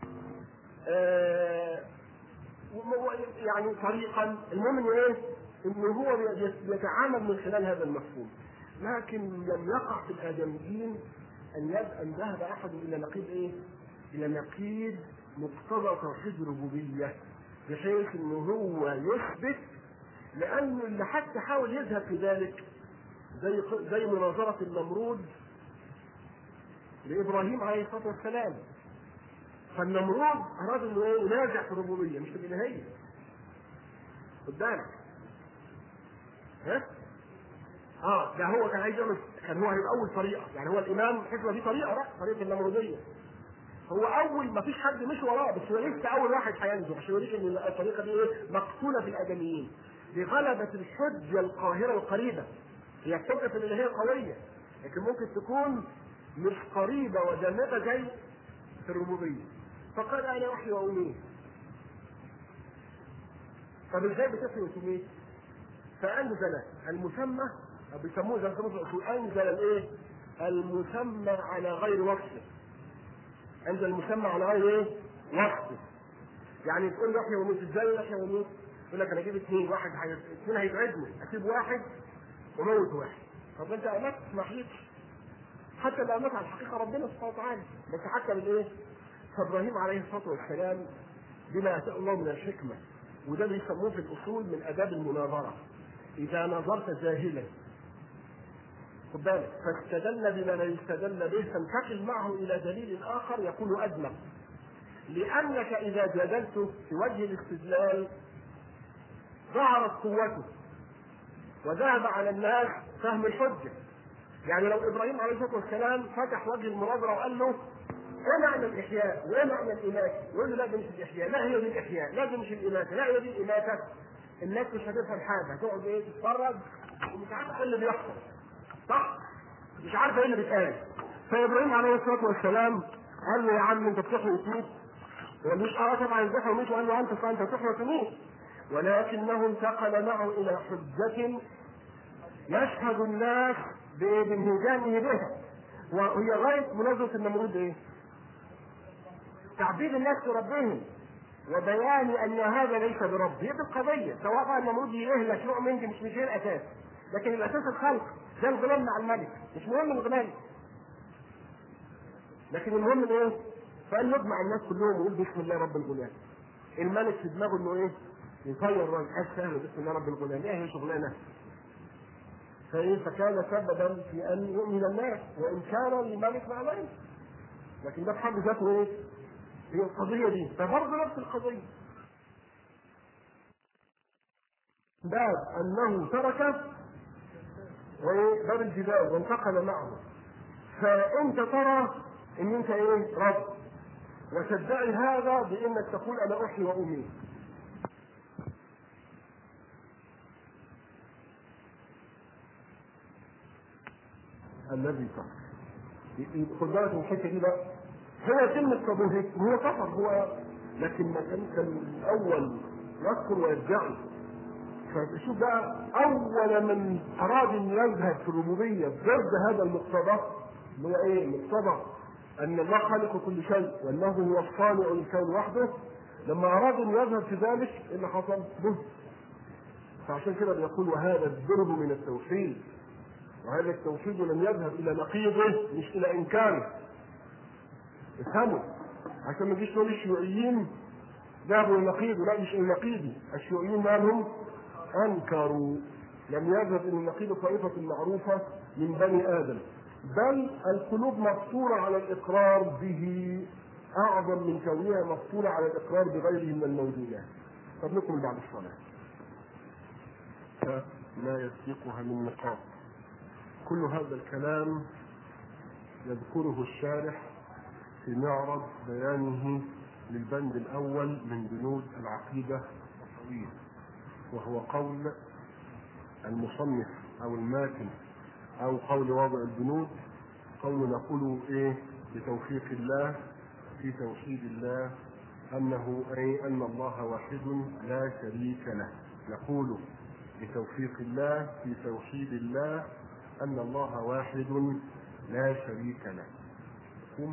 آه و- و- يعني طريقا المهم انه ايه؟ انه هو بي- بيتعامل من خلال هذا المفهوم. لكن لم يقع في الادميين ان يب- ان ذهب احد الى نقيض ايه؟ الى نقيض مقتضى توحيد الربوبيه بحيث انه هو يثبت لانه اللي حتى حاول يذهب في ذلك زي زي مناظره النمرود لابراهيم عليه الصلاه والسلام فالنمرود اراد انه ايه ينازع في الربوبيه مش في الالهيه خد بالك ها اه ده هو كان عايز يعمل كان هو هيبقى اول طريقه يعني هو الامام حكمه دي طريقه بقى طريقه النمروديه هو اول ما فيش حد مش وراه بس هو لسه اول واحد هينزل عشان يوريك ان الطريقه دي ايه مقتوله في الادميين بغلبه الحجه القاهره القريبه هي الحجه في الالهيه قويه لكن ممكن تكون مش قريبه ودامغه زي في الربوبيه فقال انا احيي واميت طب ازاي بتحيي وتميت؟ فانزل المسمى أو بيسموه زي ما بيسموه في الاصول انزل الايه؟ المسمى على غير وصفه انزل المسمى على غير ايه؟ وصفه يعني تقول له يحيى وميت ازاي يحيى وميت؟ يقول لك انا اجيب اثنين واحد هي... اثنين هيتعدموا اسيب واحد وموت واحد طب انت امات ما حيتش حتى الامات على الحقيقه ربنا سبحانه وتعالى بس حتى بالايه؟ فابراهيم عليه الصلاه والسلام بما اتاه الله من الحكمه وده بيسموه في الاصول من اداب المناظره اذا نظرت جاهلا خد بالك فاستدل بما لا يستدل به تنتقل معه الى دليل اخر يكون ادمغ لانك اذا جادلت في وجه الاستدلال ظهرت قوته وذهب على الناس فهم الحجه يعني لو ابراهيم عليه الصلاه والسلام فتح وجه المناظره وقال له ايه معنى الاحياء؟ وايه معنى الاماته؟ يقول له لا ده مش الاحياء، لا هي دي الاحياء، لا دي مش الاماته، لا هي دي الاماته. الناس مش هتفهم حاجه، هتقعد ايه تتفرج ومش عارفه ايه اللي بيحصل. صح؟ مش عارفه ايه اللي بيتقال. فابراهيم عليه الصلاه والسلام قال له يا عم انت بتحيي وتميت؟ مش اه طبعا بتحيي وتميت وقال له انت فانت بتحيي وتميت. ولكنه انتقل معه الى حجه يشهد الناس بانهزامه بها وهي غايه مناظره النمرود ايه؟ تعبيد الناس لربهم وبيان ان هذا ليس برب هي دي القضيه سواء بقى النمرود يهلك نوع من دي مش مش هي الاساس لكن الاساس الخلق ده الغلام مع الملك مش مهم الغلام لكن المهم ايه؟ فقال يجمع الناس كلهم ويقول بسم الله رب الغلام الملك في دماغه انه ايه؟ يطير الراجل سهل بسم الله رب الغلام ايه هي شغلانه؟ فايه فكان سببا في ان يؤمن الناس وان كان للملك مع ذلك لكن ده بحد ذاته ايه؟ هي القضية دي فبرضه نفس القضية باب أنه ترك وإيه؟ باب الجدال وانتقل معه فأنت ترى إن أنت إيه؟ رب وتدعي هذا بأنك تقول أنا أحيي وأميت الذي كفر خد بالك من الحته دي بقى هو كلمة كابوهيك هو كفر هو لكن ما كان كان الأول يذكر ويدعي فشوف بقى أول من أراد أن يذهب في الربوبية ضد هذا المقتضى اللي هو إيه؟ مقتضى أن الله خالق كل شيء وأنه هو الصانع الكون وحده لما أراد أن يذهب في ذلك إيه اللي حصل؟ بهت فعشان كده بيقول وهذا الدرب من التوحيد وهذا التوحيد لم يذهب إلى نقيضه مش إلى إنكاره افهموا عشان ما تجيش تقول الشيوعيين ذهبوا النقيض لا مش النقيضي الشيوعيين مالهم انكروا لم يذهب الى النقيض طائفه معروفه من بني ادم بل القلوب مفطوره على الاقرار به اعظم من كونها مفطوره على الاقرار بغيره من الموجودات طب نكمل بعد الصلاه لا يسبقها من نقاط كل هذا الكلام يذكره الشارح في معرض بيانه للبند الأول من بنود العقيدة الطويل وهو قول المصنف أو الماتن أو قول واضع البنود قول نقول إيه بتوفيق الله في توحيد الله أنه أي أن الله واحد لا شريك له نقول بتوفيق الله في توحيد الله أن الله واحد لا شريك له مفهوم؟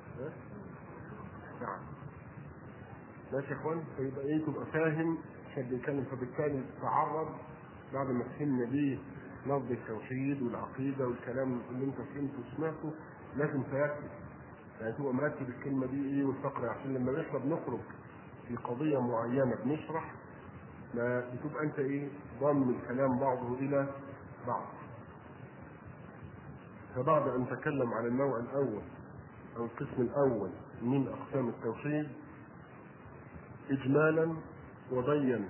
نعم ماشي يا اخوان فيبقى ايه تبقى فاهم عشان بيتكلم فبالتالي تعرض بعد ما فهمنا بيه لفظ التوحيد والعقيده والكلام اللي انت فهمته وسمعته لازم تركز يعني تبقى مرتب الكلمه دي ايه والفقره عشان لما احنا بنخرج في قضيه معينه بنشرح ما بتبقى انت ايه ضامن الكلام بعضه الى بعض فبعد ان تكلم عن النوع الاول او القسم الاول من اقسام التوحيد اجمالا وبين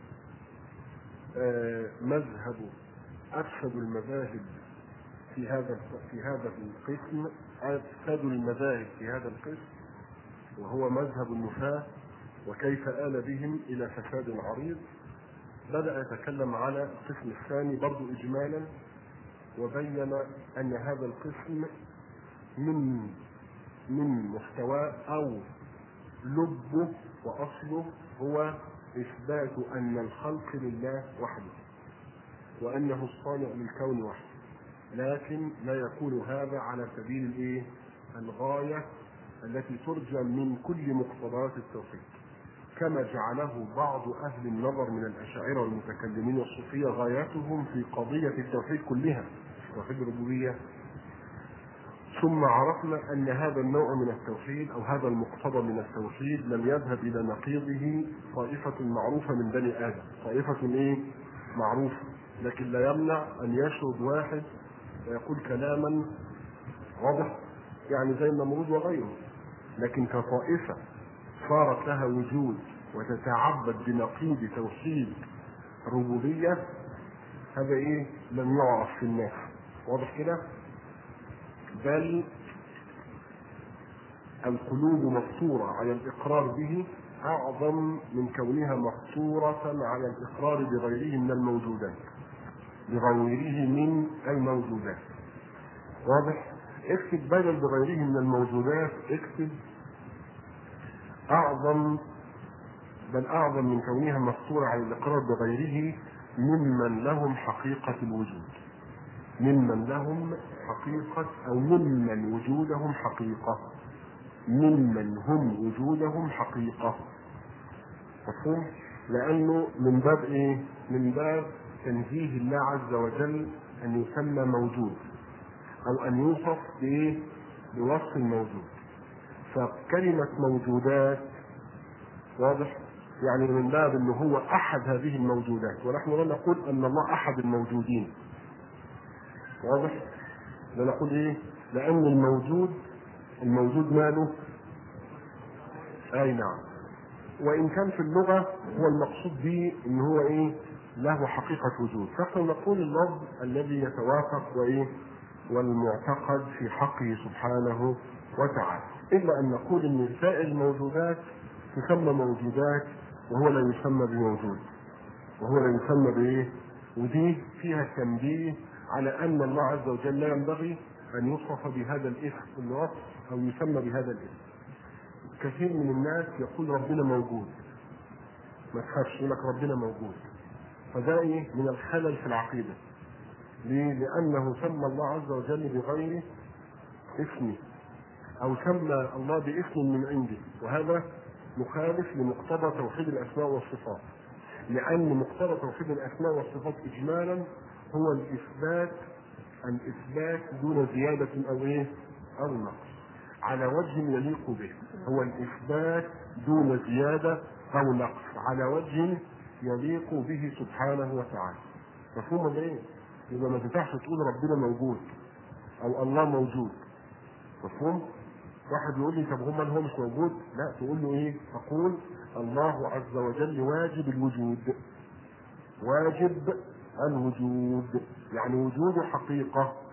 آه مذهب افسد المذاهب في هذا في هذا القسم افسد المذاهب في هذا القسم وهو مذهب النفاة وكيف آل بهم إلى فساد عريض بدأ يتكلم على القسم الثاني برضو إجمالا وبين أن هذا القسم من من مستواه أو لبه وأصله هو إثبات أن الخلق لله وحده وأنه الصانع للكون وحده لكن لا يكون هذا على سبيل الإيه؟ الغاية التي ترجى من كل مقتضيات التوحيد كما جعله بعض أهل النظر من الأشاعرة والمتكلمين والصوفية غايتهم في قضية التوحيد كلها توحيد الربوبية ثم عرفنا أن هذا النوع من التوحيد أو هذا المقتضى من التوحيد لم يذهب إلى نقيضه طائفة معروفة من بني آدم طائفة إيه؟ معروفة لكن لا يمنع أن يشرد واحد ويقول كلاما واضح يعني زي النمرود وغيره لكن كطائفة صارت لها وجود وتتعبد بنقيض توحيد ربوبية هذا ايه لم يعرف في الناس واضح كده بل القلوب مفطورة على الإقرار به أعظم من كونها مفطورة على الإقرار بغيره من الموجودات بغيره من الموجودات واضح اكتب بدل بغيره من الموجودات اكتب اعظم بل اعظم من كونها مفطورة على الاقرار بغيره ممن لهم حقيقة الوجود ممن لهم حقيقة او ممن وجودهم حقيقة ممن هم وجودهم حقيقة مفهوم؟ لأنه من باب إيه؟ من باب تنزيه الله عز وجل أن يسمى موجود أو أن يوصف بإيه؟ بوصف الموجود فكلمة موجودات واضح؟ يعني من باب أنه هو أحد هذه الموجودات ونحن لا نقول أن الله أحد الموجودين واضح؟ لا نقول إيه؟ لأن الموجود الموجود ماله؟ أي نعم وإن كان في اللغة هو المقصود به إن هو إيه؟ له حقيقة وجود فإحنا نقول اللفظ الذي يتوافق وإيه؟ والمعتقد في حقه سبحانه وتعالى إلا أن نقول أن سائر الموجودات تسمى موجودات وهو لا يسمى بموجود وهو لا يسمى بإيه؟ ودي فيها تنبيه على أن الله عز وجل لا ينبغي أن يوصف بهذا الاسم الوصف أو يسمى بهذا الاسم كثير من الناس يقول ربنا موجود ما تخافش يقول لك ربنا موجود فده ايه من الخلل في العقيده ليه؟ لأنه سمى الله عز وجل بغير اسمه أو سمى الله باسم من عنده وهذا مخالف لمقتضى توحيد الأسماء والصفات لأن مقتضى توحيد الأسماء والصفات إجمالا هو الإثبات الإثبات دون زيادة أو إيه؟ أو نقص على وجه يليق به هو الإثبات دون زيادة أو نقص على وجه يليق به سبحانه وتعالى مفهوم ولا إيه؟ يبقى ما تنفعش تقول ربنا موجود او الله موجود مفهوم؟ واحد يقول لي طب هم هو مش موجود؟ لا تقول له ايه؟ تقول الله عز وجل واجب الوجود واجب الوجود يعني وجوده حقيقة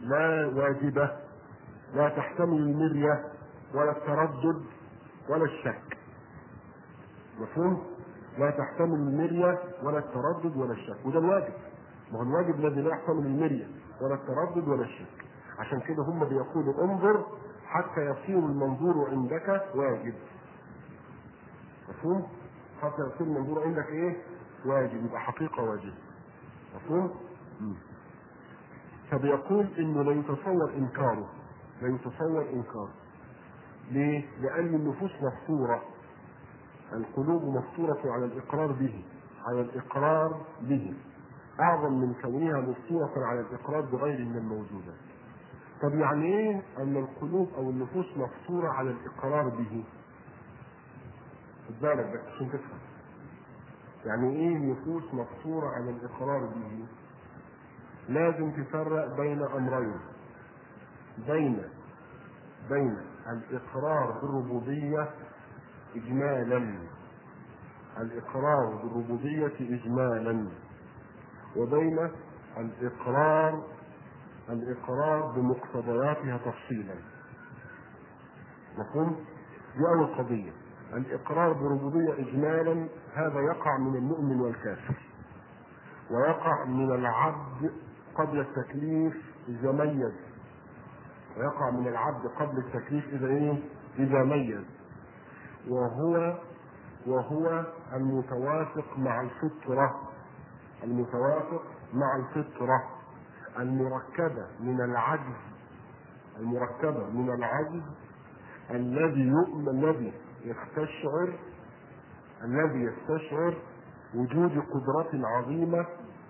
لا واجبة لا تحتمل المرية ولا التردد ولا الشك مفهوم؟ لا تحتمل المرية ولا التردد ولا الشك وده الواجب ما هو الواجب الذي لا يحتمل المرية ولا التردد ولا الشك عشان كده هم بيقولوا انظر حتى يصير المنظور عندك واجب مفهوم؟ حتى يصير المنظور عندك ايه؟ واجب يبقى حقيقة واجب مفهوم؟ مم. فبيقول انه لا يتصور انكاره لا يتصور انكاره ليه؟ لأن النفوس مفطورة القلوب مفطورة على الإقرار به على الإقرار به أعظم من كونها مفطورة على الإقرار بغيره من الموجودات طب يعني إيه أن القلوب أو النفوس مفطورة على الإقرار به خد بالك بس عشان تفهم يعني إيه النفوس مفطورة على الإقرار به لازم تفرق بين أمرين بين بين الإقرار بالربوبية إجمالا الإقرار بالربوبية إجمالا وبين الإقرار الإقرار بمقتضياتها تفصيلا مفهوم؟ دي أول قضية الإقرار بربوبية إجمالا هذا يقع من المؤمن والكافر ويقع من العبد قبل التكليف إذا ميز ويقع من العبد قبل التكليف إذا إيه؟ إذا ميز وهو وهو المتوافق مع الفطرة المتوافق مع الفطرة المركبة من العجز المركبة من العجز الذي يؤمن الذي يستشعر الذي يستشعر وجود قدرة عظيمة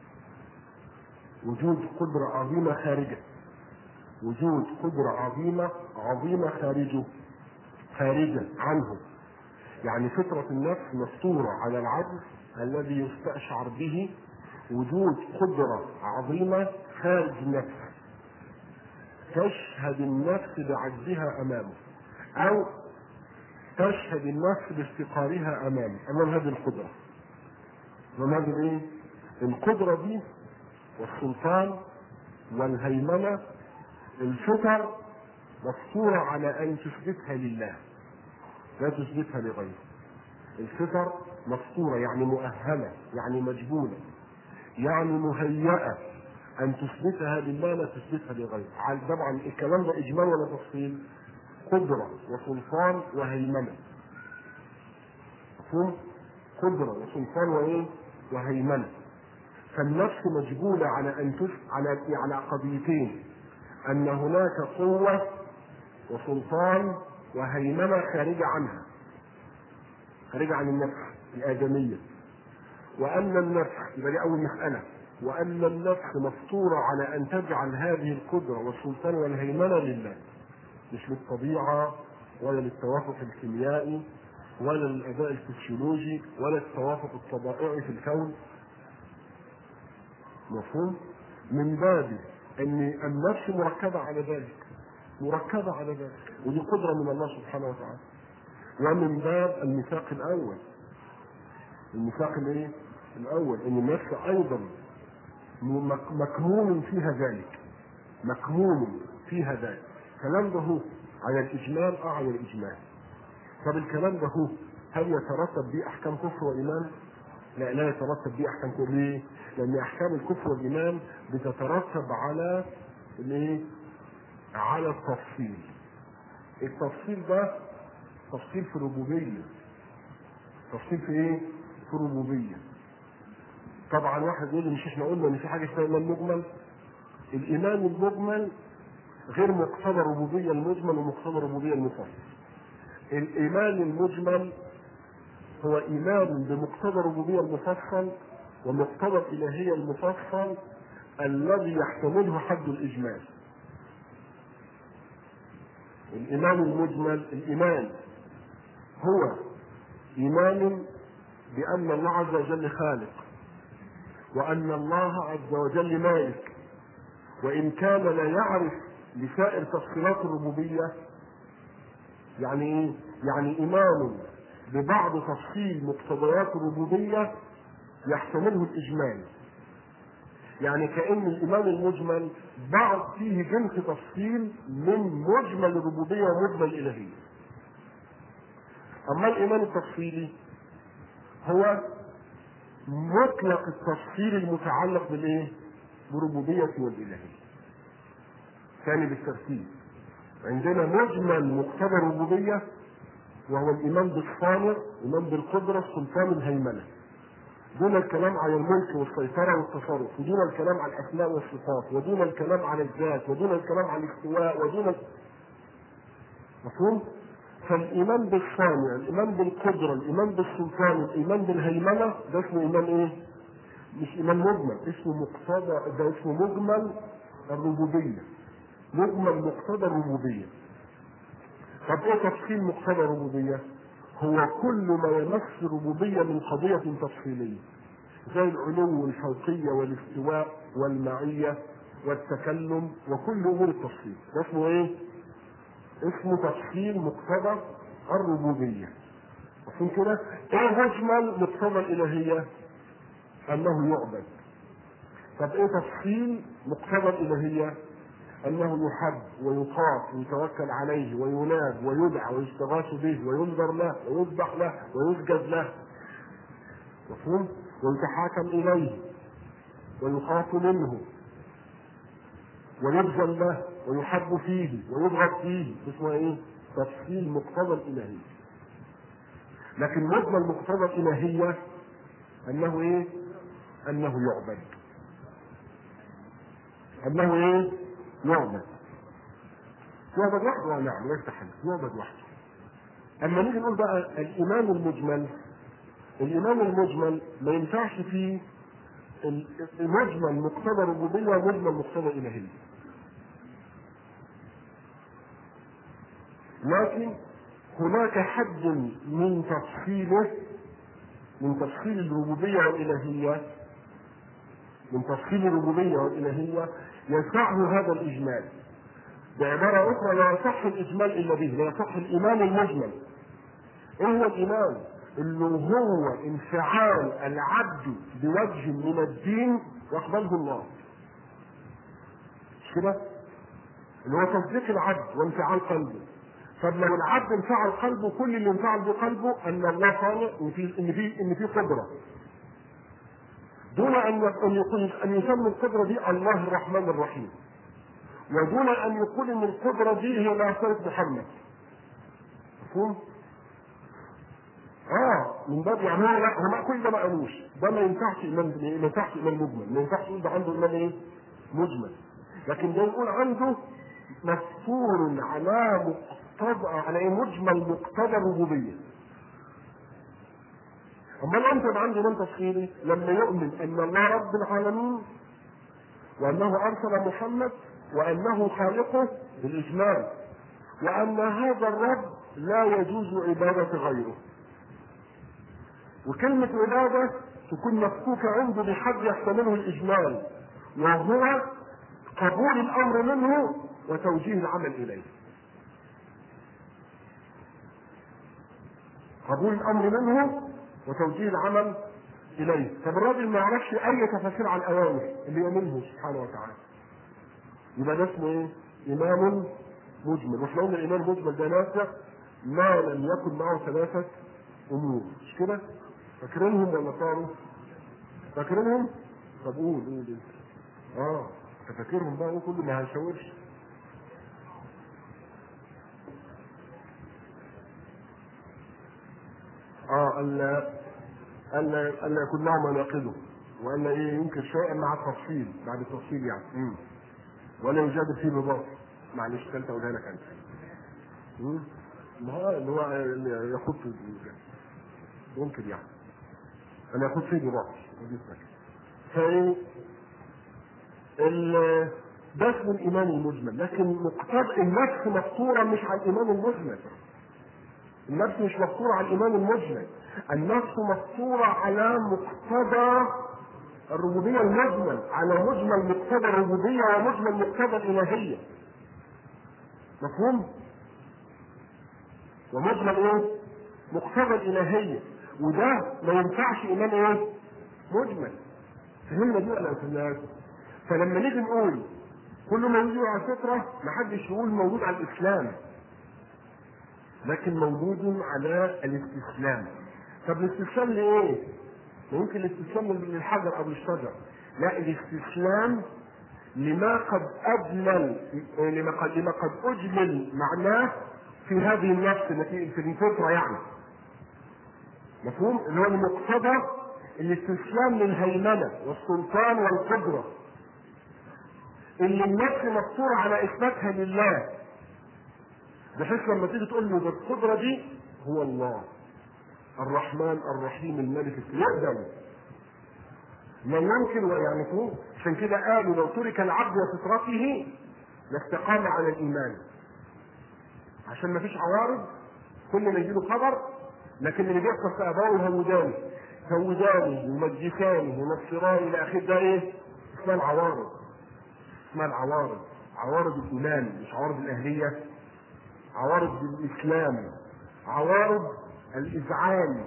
وجود قدرة عظيمة خارجه وجود قدرة عظيمة عظيمة خارجه خارجا عنه يعني فطرة النفس مفطورة على العجز الذي يستشعر به وجود قدرة عظيمة خارج النفس تشهد النفس بعجزها أمامه أو تشهد النفس بافتقارها أمامه أمام هذه القدرة أمام هذه الإيه؟ القدرة دي والسلطان والهيمنة الفطر مفطورة على أن تثبتها لله لا تثبتها لغيره الفطر مفطورة يعني مؤهلة يعني مجبولة يعني مهيئة أن تثبتها لله لا تثبتها لغيره طبعا الكلام ده إجمال ولا تفصيل قدرة وسلطان وهيمنة مفهوم؟ قدرة وسلطان وإيه؟ وهيمنة فالنفس مجبولة على أن تف... على على قضيتين أن هناك قوة وسلطان وهيمنة خارجة عنها خارجة عن النفس الآدمية وأن النفس يبقى دي أول مسألة وأن النفس مفطورة على أن تجعل هذه القدرة والسلطان والهيمنة لله مش للطبيعة ولا للتوافق الكيميائي ولا للأداء الفسيولوجي ولا التوافق الطبائعي في الكون مفهوم؟ من باب أن النفس مركبة على ذلك مركبة على ذلك ودي قدرة من الله سبحانه وتعالى ومن باب الميثاق الأول الميثاق الايه؟ الأول أن النفس أيضا مكمون فيها ذلك مكمون فيها ذلك الكلام ده هو على الإجمال أه على الإجمال طب الكلام ده هو هل يترتب به أحكام كفر وإيمان؟ لا لا يترتب به أحكام كفر ليه؟ لأن أحكام الكفر والإيمان بتترتب على الإيه؟ على التفصيل التفصيل ده تفصيل في الربوبية تفصيل في ايه؟ في الربوبية طبعا واحد يقول لي مش احنا قلنا ان في حاجة اسمها ايمان مجمل الايمان المجمل غير مقتضى الربوبية المجمل ومقتضى الربوبية المفصل الايمان المجمل هو ايمان بمقتضى الربوبية المفصل ومقتضى الالهية المفصل الذي يحتمله حد الاجمال الإيمان المجمل الإيمان هو إيمان بأن الله عز وجل خالق وأن الله عز وجل مالك وإن كان لا يعرف لسائر تفصيلات الربوبية يعني إيه؟ يعني إيمان ببعض تفصيل مقتضيات الربوبية يحتمله الإجمال يعني كأن الإيمان المجمل بعض فيه جنس تفصيل من مجمل الربوبية ومجمل الإلهية أما الإيمان التفصيلي هو مطلق التفصيل المتعلق بالإيه؟ بربوبية والإلهية ثاني بالترتيب عندنا مجمل مقتضى الربوبية وهو الإيمان بالصانع الإيمان بالقدرة السلطان الهيمنة دون الكلام على الملك والسيطرة والتصرف ودون الكلام على الأسماء والصفات ودون الكلام على الذات ودون الكلام على الاستواء ودون ال... مفهوم؟ فالإيمان بالصانع الإيمان بالقدرة الإيمان بالسلطان الإيمان بالهيمنة ده اسمه إيمان إيه؟ مش إيمان مجمل اسمه مقتضى ده اسمه مجمل الربوبية مجمل مقتضى الربوبية طب ايه تفصيل مقتضى الربوبية؟ هو كل ما يمس الربوبية من قضية تفصيلية زي العلو والفوقية والاستواء والمعية والتكلم وكل أمور التفصيل ده اسمه ايه؟ اسمه تفصيل مقتضى الربوبية عشان كده ايه مجمل مقتضى الإلهية؟ أنه يعبد طب ايه تفصيل مقتضى الإلهية؟ أنه يحب ويخاف ويتوكل عليه ويناد ويدعى ويستغاث به وينذر له ويذبح له ويسجد له مفهوم؟ ويتحاكم إليه ويخاف منه ويبذل له ويحب فيه ويبغض فيه اسمه ايه؟ تفصيل مقتضى الإلهية لكن مجمل مقتضى الإلهية أنه ايه؟ أنه يعبد أنه ايه؟ يعبد يعبد وحده نعم ليس تحدث يعبد وحده اما نيجي نقول بقى الايمان المجمل الايمان المجمل ما ينفعش فيه المجمل مقتضى الربوبيه ومجمل مقتضى الالهيه لكن هناك حد من تفصيله من تفصيل الربوبيه والالهيه من تفصيل الربوبيه والالهيه ينفعه هذا الإجمال بعبارة أخرى لا يصح الإجمال إلا به لا يصح الإيمان المجمل إيه هو الإيمان؟ اللي هو انفعال العبد بوجه من الدين يقبله الله مش كده؟ اللي هو تصديق العبد وانفعال قلبه طب لو العبد انفعل قلبه كل اللي انفعل بقلبه ان الله صانع ان في ان في ان في قدره دون ان ان يقول ان يسمي القدره دي الله الرحمن الرحيم ودون ان يقول ان القدره دي هي معصيه محمد مفهوم؟ اه من باب يعني هو لا هو كل ده ما قالوش ده ما ينفعش ايمان ما ينفعش ايمان مجمل ما ينفعش يقول ده عنده ايمان ايه؟ مجمل لكن ده يقول عنده مفطور على مقتضى على ايه مجمل مقتضى الربوبيه امال انت يبقى عنده ايمان تفصيلي لما يؤمن ان الله رب العالمين وانه ارسل محمد وانه خالقه بالاجمال وان هذا الرب لا يجوز عباده غيره وكلمة عبادة تكون مفكوكة عنده بحد يحتمله الإجمال وهو قبول الأمر منه وتوجيه العمل إليه قبول الأمر منه وتوجيه العمل إليه طب الراجل ما يعرفش أي تفاسير على الأوامر اللي يؤمنه سبحانه وتعالى يبقى ده اسمه إيه؟ إمام مجمل واحنا قلنا الإمام المجمل ده نافع ما لم يكن معه ثلاثة أمور مش كده؟ فاكرينهم ولا صاروا؟ فاكرينهم؟ طب قول قول انت. اه انت فاكرهم بقى كله ما هيشاورش. اه الا الا الا يكون معه مناقضه والا ايه ينكر شيئا مع التفصيل بعد التفصيل يعني امم ولا يجادل فيه بباطل معلش كنت اقولها لك انت امم ما هو اللي هو يخط ممكن يعني انا اخد فيه بباطل ودي فايه ال- ده اسمه الايمان المجمل لكن مقتضى النفس مفطوره مش على الايمان المجمل النفس مش مفطوره على الايمان المجمل النفس مفطوره على مقتضى الربوبيه المجمل على مجمل مقتضى الربوبيه ومجمل مقتضى الالهيه مفهوم ومجمل ايه مقتضى الالهيه وده ما ينفعش ايمان ايه مجمل فهمنا دي ولا ما فهمناش فلما نيجي نقول كل مولود على الفطره ما حدش يقول مولود على الاسلام لكن موجود على الاستسلام طب الاستسلام لايه؟ ممكن الاستسلام للحجر او للشجر لا الاستسلام لما قد اجمل لما قد لما قد اجمل معناه في هذه النفس التي في الفطره يعني مفهوم؟ اللي هو المقتضى الاستسلام للهيمنه والسلطان والقدره اللي النفس مفطوره على اثباتها لله بحيث لما تيجي تقول له بالقدره دي هو الله الرحمن الرحيم الملك يقدر لا يمكن يعني فوق عشان كده قالوا لو ترك العبد وفطرته لاستقام على الايمان عشان ما فيش عوارض كل ما يجيله خبر لكن اللي بيحصل في ابوه هوداني هوداني ومجساني ونصراني الى اخره ده ايه؟ اسمها العوارض اسمها العوارض عوارض الايمان مش عوارض الاهليه عوارض الاسلام عوارض الاذعان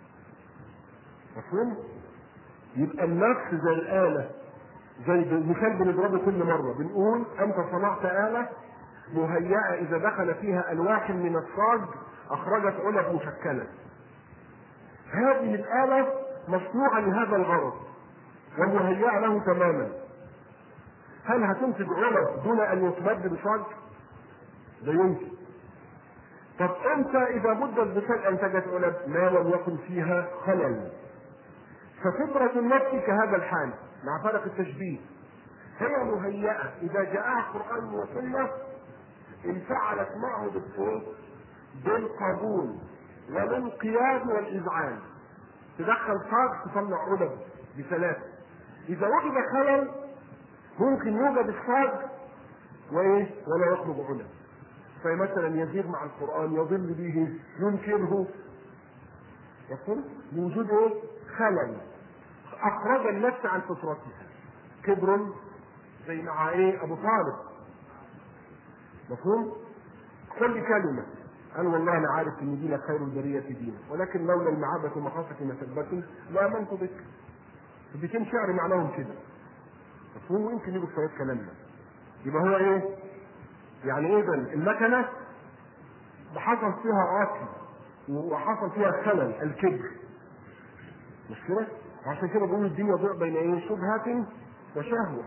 مفهوم؟ يبقى النفس زي الآلة زي مثال بنضربه كل مرة بنقول أنت صنعت آلة مهيئة إذا دخل فيها ألواح من الصاج أخرجت علب مشكلة هذه الآلة مصنوعة لهذا الغرض ومهيئة له تماما هل هتنتج علب دون أن يتمد بصاج؟ لا يمكن طب امتى اذا مدت بصاج انتجت علب ما لم يكن فيها خلل ففطرة النفس كهذا الحال مع فرق التشبيه هي مهيئة إذا جاءها القرآن والسنة انفعلت معه بالصوت بالقبول والانقياد والإذعان تدخل صاج تصنع علب بثلاثة إذا وجد خلل ممكن يوجد الصاج وإيه ولا يخرج علب فمثلا يزيد مع القرآن يضل به ينكره يقول لوجود ايه؟ خلل اخرج النفس عن فطرتها كبر زي مع ايه ابو طالب مفهوم كل كلمه قال والله انا عارف ان دينك خير البريه دينا ولكن لولا المعبه ومخافه مثبته لامنت بك بيتين شعر معناهم كده مفهوم ويمكن يجوا شويه كلامنا يبقى هو ايه يعني ايه ده المكنه حصل فيها عاطل وحصل فيها خلل الكبر مش كده؟ عشان كده بقول الدنيا ضوء بين ايه؟ شبهة وشهوة.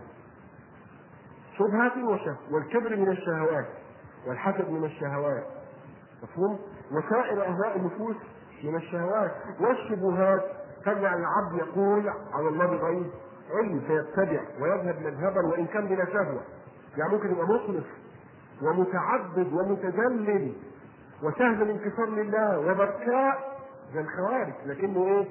شبهة وشهوة، والكبر من الشهوات، والحسد من الشهوات. مفهوم؟ وسائر اهواء النفوس من الشهوات، والشبهات تجعل العبد يقول على الله بغير علم فيتبع ويذهب مذهبا وان كان بلا شهوة. يعني ممكن يبقى مخلص ومتعبد ومتذلل وسهل الانكسار لله وبكاء زي الخوارج لكنه ايه؟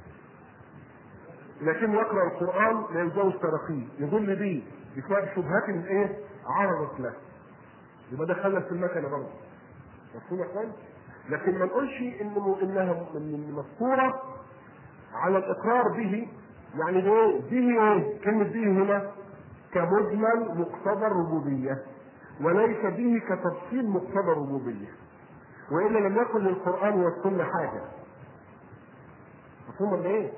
لكنه يقرا القران لا يجاوز تراقيه يضل به بسبب شبهات ايه؟ عرضت له يبقى ده خلل في المكنه برضه مفهوم يا اخوان؟ لكن ما نقولش انه انها مذكوره على الاقرار به يعني ايه؟ به ايه؟ كلمه به هنا كمجمل مقتضى الربوبيه وليس به كتفصيل مقتضى الربوبيه والا لم يكن للقران والسنه حاجه مفهوم ولا ايه؟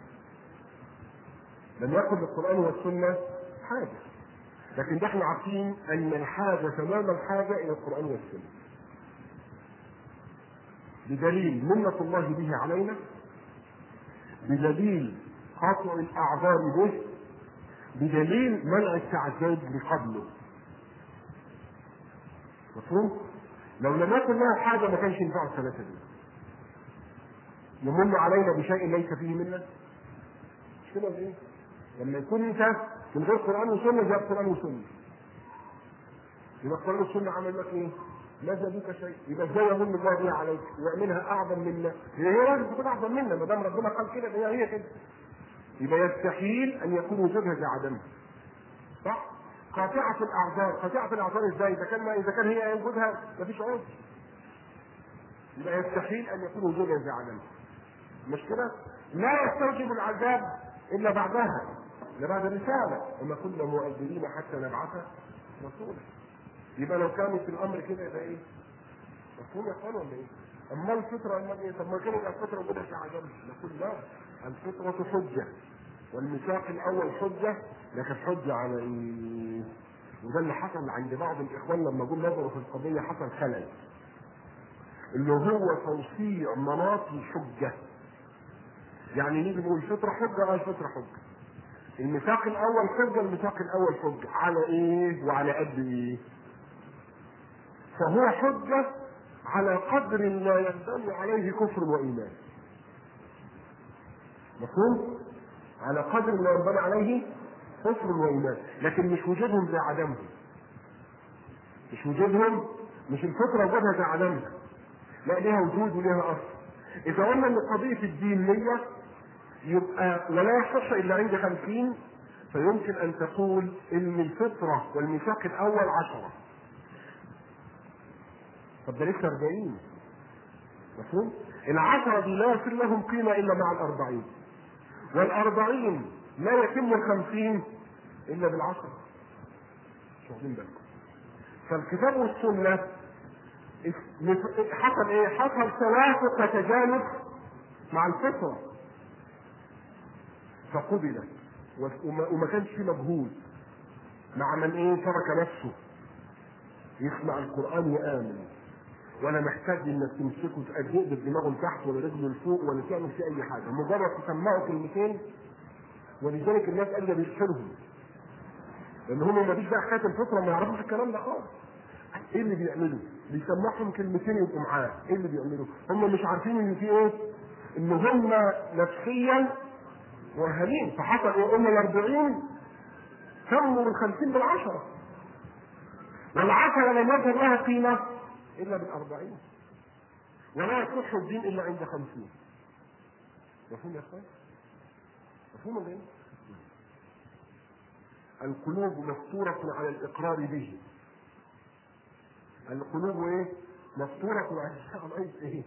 لم يكن للقران والسنه حاجه لكن ده احنا عارفين ان الحاجه تمام الحاجه الى القران والسنه بدليل منة الله به علينا بدليل قطع الأعذار به بدليل منع التعذيب قبله مفهوم؟ لو لم يكن لها حاجه ما كانش ينفع الثلاثه دول. يمن علينا بشيء ليس فيه منا مش كده ولا ايه؟ لما يكون انت من غير قران وسنه جاب قران وسنه. يبقى القران والسنه عمل لك ايه؟ لا زادوك شيء، يبقى ازاي يمن الله بها عليك ويعملها اعظم منا؟ هي هي لازم تكون اعظم منا ما دام ربنا قال كده هي هي كده. يبقى يستحيل ان يكون وجودها زي عدمها. صح؟ قاطعة الأعذار، قاطعة الأعذار إزاي؟ إذا كان إذا كان هي وجودها مفيش عذر. يبقى يستحيل أن يكون وجودها زي عدمها. مش كده؟ لا يستوجب العذاب إلا بعدها، إلا بعد الرسالة، وما كنا مؤذنين حتى نبعث رسولا. يبقى لو كانت الأمر كده يبقى إيه؟ مفهوم يا إخوان ولا إيه؟ أما الفطرة أما إيه؟ طب ما كان يبقى الفطرة وجودها زي عدمها، نقول لا، الفطرة حجة. والميثاق الاول حجه لكن حجه على ايه؟ وده اللي حصل عند بعض الاخوان لما جم نظروا في القضيه حصل خلل اللي هو توسيع مناط الحجه يعني نيجي نقول الفطره حجه اه الفطره حجه الميثاق الاول حجه الميثاق الاول حجه على ايه وعلى قد ايه فهو حجه على قدر لا ينبني عليه كفر وايمان مفهوم على قدر ما ينبني عليه كفر وايمان لكن مش وجودهم زي عدمهم مش وجودهم مش الفطره وجودها زي عدمها لا ليها وجود وليها اصل اذا قلنا ان قضيه الدين نيه يبقى ولا يصح الا عند خمسين فيمكن ان تقول ان الفطره والميثاق الاول عشره طب ده لسه 40 مفهوم؟ العشرة دي لا يصير لهم قيمة إلا مع الأربعين والأربعين لا يتم الخمسين إلا بالعشرة مش واخدين بالكم فالكتاب والسنة حصل إيه؟ حصل توافق تجانب مع الفطرة فقبلت وما, وما كانش فيه مجهود مع من ايه ترك نفسه يسمع القرآن وآمن ولا محتاج انك تمسكه تأديه بدماغه لتحت ولا رجله لفوق ولا تعمل فيه اي حاجه مجرد تسمعه كلمتين ولذلك الناس قال بيشحنهم لان هم ما فيش بقى حكايه الفطره ما يعرفوش الكلام ده خالص ايه اللي بيعملوا؟ بيسمعهم كلمتين يبقوا معاه ايه اللي بيعملوا؟ هم مش عارفين ان في ايه؟ ان هم نفسيا مؤهلين فحصل ايه؟ قلنا ال 40 كموا ال 50 بالعشره والعشره لم يظهر لها قيمه إلا بالأربعين ولا يصح الدين إلا عند خمسين مفهوم يا أخوان؟ مفهوم ولا إيه؟ القلوب مفطورة على الإقرار به القلوب إيه؟ مفطورة على على إيه؟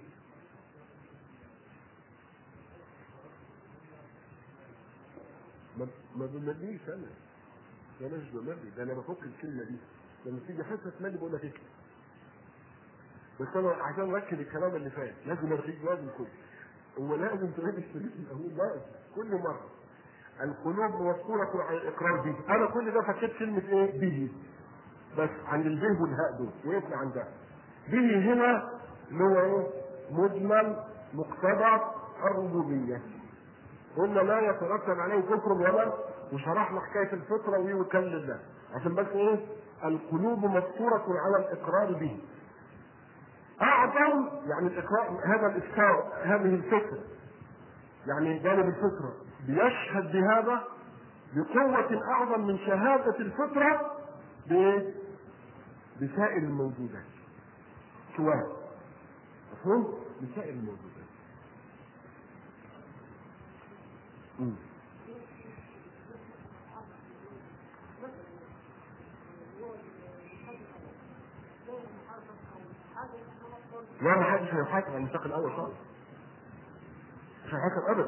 ما ما بمليش أنا أنا مش بملي ده أنا بفك الكلمة دي لما تيجي حته تملي بقول لك اكتب بس انا عشان اركب الكلام اللي فات لازم اركب لازم كله هو لازم تعيد الشريط الاول لازم كل مره القلوب موصولة على الاقرار به انا كل ده فكيت كلمة ايه به بس عن البه والهاء دول وقفنا عندها به هنا اللي هو ايه مجمل مقتضى الربوبية قلنا لا يترتب عليه كفر ولا وشرحنا حكاية الفطرة وي وكل الله عشان بس ايه القلوب مفطورة على الاقرار به اعظم يعني الاقرار هذا الاكثار هذه الفكره يعني جانب الفطره بيشهد بهذا بقوة أعظم من شهادة الفطرة بإيه؟ بسائر الموجودات سواء مفهوم؟ بسائر الموجودات مم. لا ما حدش هيحاسب على الميثاق الاول خالص مش هيحاسب ابدا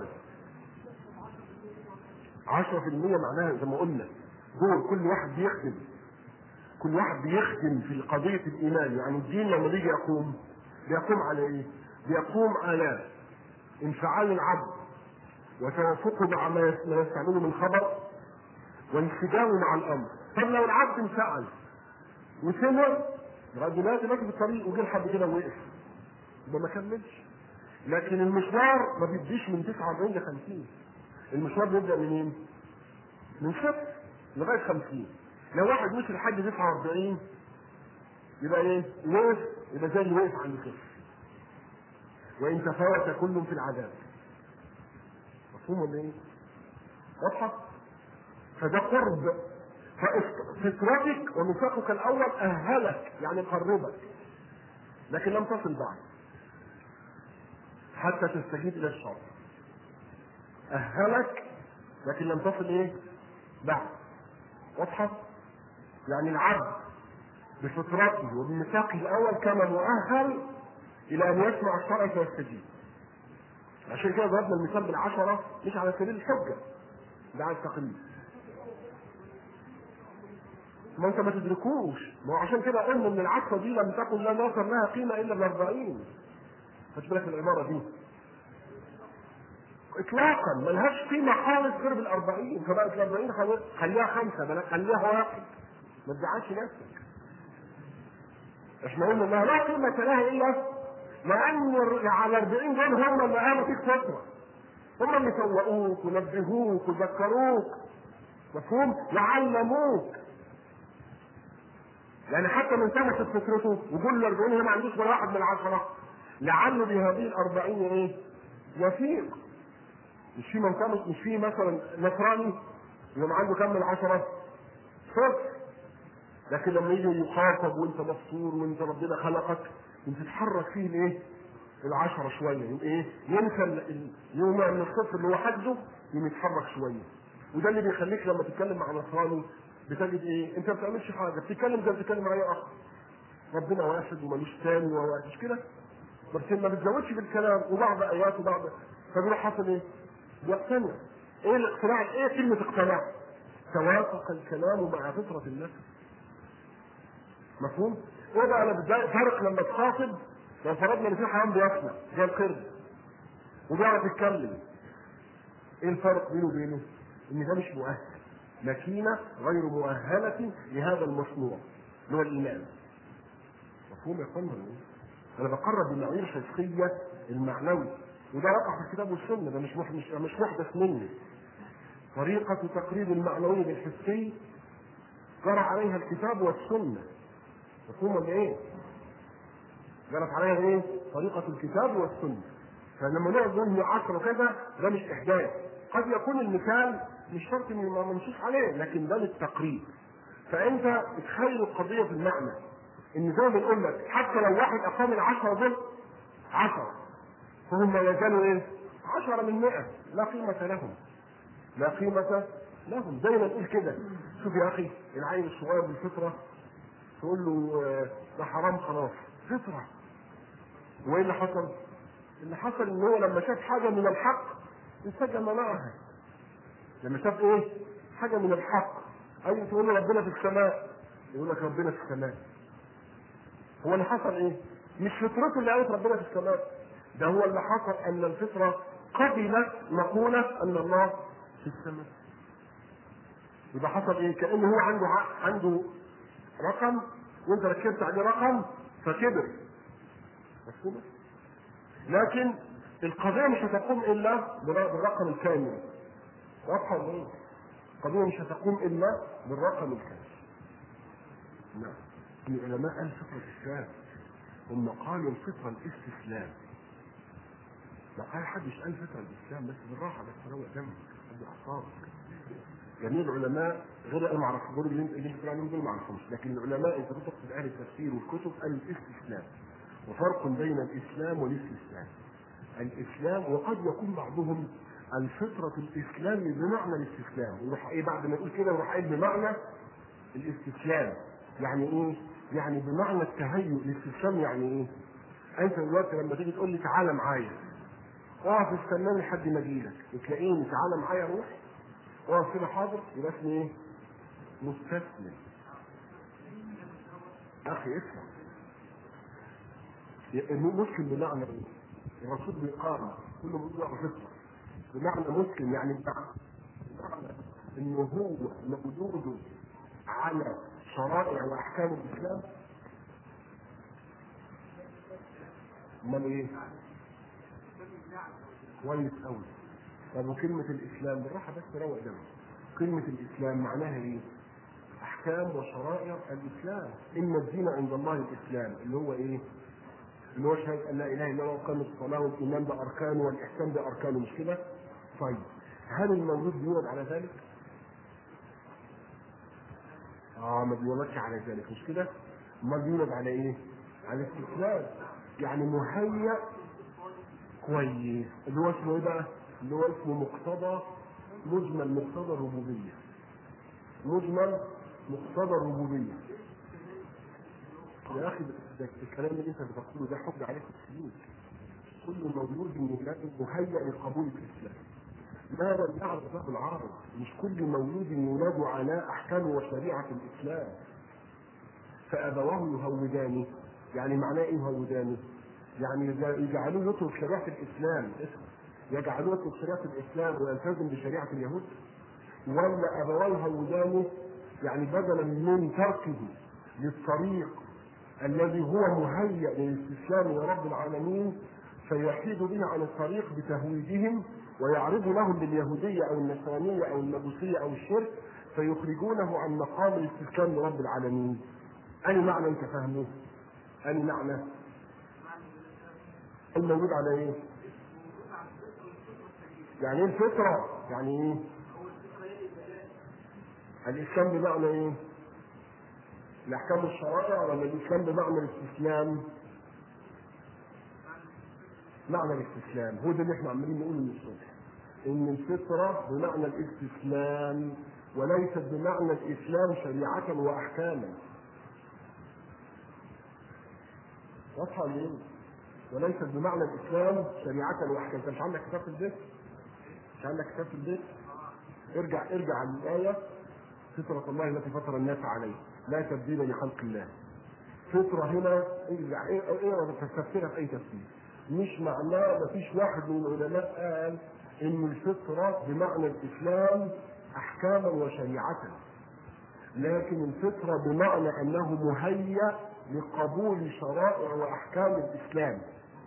10% معناها زي ما قلنا دول كل واحد بيخدم كل واحد بيخدم في قضية الإيمان يعني الدين لما بيجي يقوم بيقوم على إيه؟ بيقوم على انفعال العبد وتوافقه مع ما يس- ما يستعمله من خبر وانسجامه مع الأمر طب لو العبد انفعل وسمع لغايه دلوقتي ماشي في الطريق وجه لحد كده ووقف يبقى ما كملش لكن المشوار ما بيديش من 49 ل 50 المشوار بيبدا منين؟ من صفر لغايه 50 لو واحد مشي لحد 49 يبقى ايه؟ وقف يبقى زي اللي وقف عند صفر وان تفاوت كل في العذاب مفهوم ولا ايه؟ واضحه؟ فده قرب ففطرتك وميثاقك الاول اهلك يعني قربك لكن لم تصل بعد حتى تستجيب الى الشر اهلك لكن لم تصل ايه بعد واضحه يعني العبد بفطرته وبميثاقه الاول كان مؤهل الى ان يسمع الشرع فيستجيب عشان كده ضربنا المثال بالعشره مش على سبيل الحجه ده على التقليد ما انت ما تدركوش ما هو عشان كده قلنا ان العشره دي لم تكن لا ناصر لها قيمه الا ب 40 خد بالك من العباره دي اطلاقا ملهاش قيمه خالص غير بالأربعين فبقت الأربعين خلاص خليها خمسه بلا خليها واحد ما تزعلش نفسك احنا قلنا انها لا قيمه لها الا لان على 40 دول هم اللي قاموا فيك فتره هم اللي سوقوك ونبهوك وذكروك مفهوم؟ وعلموك يعني حتى من سنة فكرته وكل 40 هو ما عندوش ولا واحد من العشرة لعله بهذه الأربعين إيه؟ يفيق مش في من كان مش في مثلا نصراني يوم عنده كم من العشرة؟ صفر لكن لما يجي يخاطب وانت مبسور وانت ربنا خلقك انت تتحرك فيه الايه؟ العشرة شوية يوم ايه؟ ينسى ال- يوم من الصفر اللي هو حده يوم يتحرك شوية وده اللي بيخليك لما تتكلم مع نصراني بتجد ايه؟ انت ما بتعملش حاجة بتتكلم زي ما بتتكلم مع اي اخ ربنا واحد ومالوش تاني وهو مش كده؟ بس ما بتزودش بالكلام وبعض ايات وبعض فبيروح حاصل ايه؟ بيقتنع ايه الاقتناع؟ ايه كلمة اقتناع؟ توافق الكلام مع فطرة النفس مفهوم؟ ايه بقى انا بتضايق فرق لما تخاطب لو فرضنا ان في حيوان بيسمع زي القرد وبيعرف يتكلم ايه الفرق بينه وبينه؟ ان ده مش مؤهل ماكينه غير مؤهله لهذا المصنوع اللي هو الايمان مفهوم يا اخوانا ولا إيه؟ انا بقرب بالمعايير الفقهيه المعنوي وده وقع في الكتاب والسنه ده مش مح- مش مش محدث مني طريقة تقريب المعنوي بالحسي جرى عليها الكتاب والسنة مفهوم ولا ايه؟ جرت عليها ايه؟ طريقة الكتاب والسنة فلما نقعد نقول 10 وكذا ده مش إحداث قد يكون المثال مش شرط انه ما منصوص عليه لكن ده للتقريب فأنت تخيل القضية في المعنى إن زي ما بنقول لك حتى لو واحد أقام العشرة دول عشرة فهم ما يزالوا ايه؟ عشرة من مئة لا قيمة لهم لا قيمة لهم زي ما نقول كده شوف يا أخي العيل الصغير بالفطرة تقول له آه، ده حرام خلاص فطرة وايه اللي حصل؟ اللي حصل ان هو لما شاف حاجة من الحق انسجم معها لما شاف ايه؟ حاجة من الحق ايوه تقول له ربنا في السماء يقول لك ربنا في السماء هو اللي حصل ايه؟ مش فطرته اللي قالت ربنا في السماء ده هو اللي حصل ان الفطرة قبلت مقولة ان الله في السماء يبقى حصل ايه؟ كأن هو عنده ع- عنده رقم وانت ركبت عليه رقم فكبر مفهوم؟ لكن القضية مش هتقوم إلا بالر- بالرقم الكامل واضحة ولا ايه؟ القضية مش هتقوم إلا بالرقم الكامل نعم العلماء قال فطرة الإسلام هم قالوا الفطرة الاستسلام ما قال حدش قال فطرة الإسلام بس بالراحة بس روق دمك هدي أعصابك جميع العلماء غير انا ما اعرفش دول اللي اللي انت بتقول عليهم دول ما اعرفهمش لكن العلماء انت بتقصد اهل التفسير والكتب قالوا الاستسلام وفرق بين الاسلام والاستسلام الاسلام وقد يكون بعضهم الفطرة الاسلام بمعنى الاستسلام يروح ايه بعد ما يقول كده يروح قايل بمعنى الاستسلام يعني ايه؟ يعني بمعنى التهيؤ الاستسلام يعني ايه؟ انت دلوقتي لما تيجي تقول لي تعالى معايا اقف استناني لحد ما اجي لك وتلاقيني تعالى معايا روح واقف كده حاضر يبقى اسمي ايه؟ مستسلم اخي اسمع مسلم بمعنى ايه؟ الرسول بيقارن كل موضوع فطره بمعنى مسلم يعني بمعنى بمعنى انه هو مولود على شرائع واحكام الاسلام امال ايه؟ كويس قوي طب وكلمة الإسلام بالراحة بس روق دمك كلمة الإسلام معناها إيه؟ أحكام وشرائع الإسلام إن الدين عند الله الإسلام اللي هو إيه؟ اللي هو شهادة أن لا إله إلا الله وقام الصلاة والإيمان بأركانه والإحسان بأركانه مش كده؟ طيب هل المولود بيولد على ذلك؟ آه ما بيولدش على ذلك مش كده؟ ما بيولد على إيه؟ على الاستسلام يعني مهيأ كويس اللي هو اسمه ايه بقى؟ اللي هو اسمه مقتضى مجمل مقتضى الربوبية مجمل مقتضى الربوبية يا اخي ده الكلام اللي انت بتقوله ده حجة عليك السلوك كل مولود يولد مهيأ لقبول الاسلام ما لم يعرف له العارض مش كل مولود يولد على احكام وشريعة الاسلام فابواه يهودانه يعني معناه ايه يهودانه؟ يعني يجعلوه يترك شريعة الاسلام اسمه يجعلوه في شريعه الاسلام ويلتزم بشريعه اليهود ولا ابويه هودانه يعني بدلا من تركه للطريق الذي هو مهيأ للاستسلام لرب العالمين فيحيد به عن الطريق بتهويدهم ويعرض لهم باليهوديه او النصرانيه او المجوسيه او الشرك فيخرجونه عن مقام الاستسلام لرب العالمين. أي معنى أنت فاهمه؟ أي معنى؟ الموجود على إيه؟ يعني ايه الفطرة؟ يعني ايه؟ الإسلام بمعنى ايه؟ الأحكام الشرائع ولا الإسلام بمعنى الاستسلام؟ معنى الاستسلام هو ده اللي احنا عمالين نقوله من الصبح إن الفطرة بمعنى الاستسلام وليست بمعنى الإسلام شريعة وأحكاما واضحة ولا ايه؟ وليست بمعنى الإسلام شريعة وأحكاما أنت مش عندك كتاب في البيت؟ مش عندك كتاب في البيت؟ ارجع ارجع للآية فطرة الله التي فطر الناس عليه لا تبديل لخلق الله فطرة هنا ارجع ايه ايه تفسيرها في أي تفسير مش معناه مفيش واحد من العلماء قال إن الفطرة بمعنى الإسلام أحكاما وشريعة لكن الفطرة بمعنى أنه مهيأ لقبول شرائع وأحكام الإسلام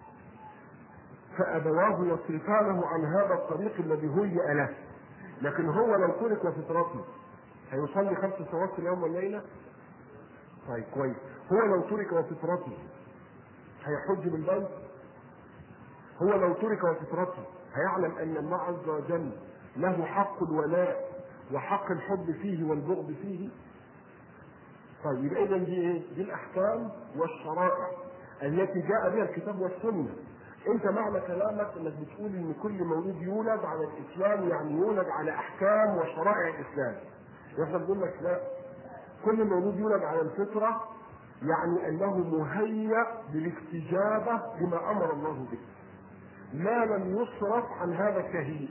فأبواه يصرفانه عن هذا الطريق الذي هيئ له لكن هو لو ترك وفطرته هيصلي خمس صلوات في اليوم والليلة طيب كويس هو لو ترك وفطرته هيحج بالبيت هو لو ترك وفطرته هيعلم ان الله عز وجل له حق الولاء وحق الحب فيه والبغض فيه طيب يبقى اذا دي ايه؟ دي الاحكام والشرائع التي جاء بها الكتاب والسنه انت معنى كلامك انك بتقول ان كل مولود يولد على الاسلام يعني يولد على احكام وشرائع الاسلام واحنا بنقول لك لا كل مولود يولد على الفطره يعني انه مهيأ للاستجابه لما امر الله به ما لم يصرف عن هذا التهيئ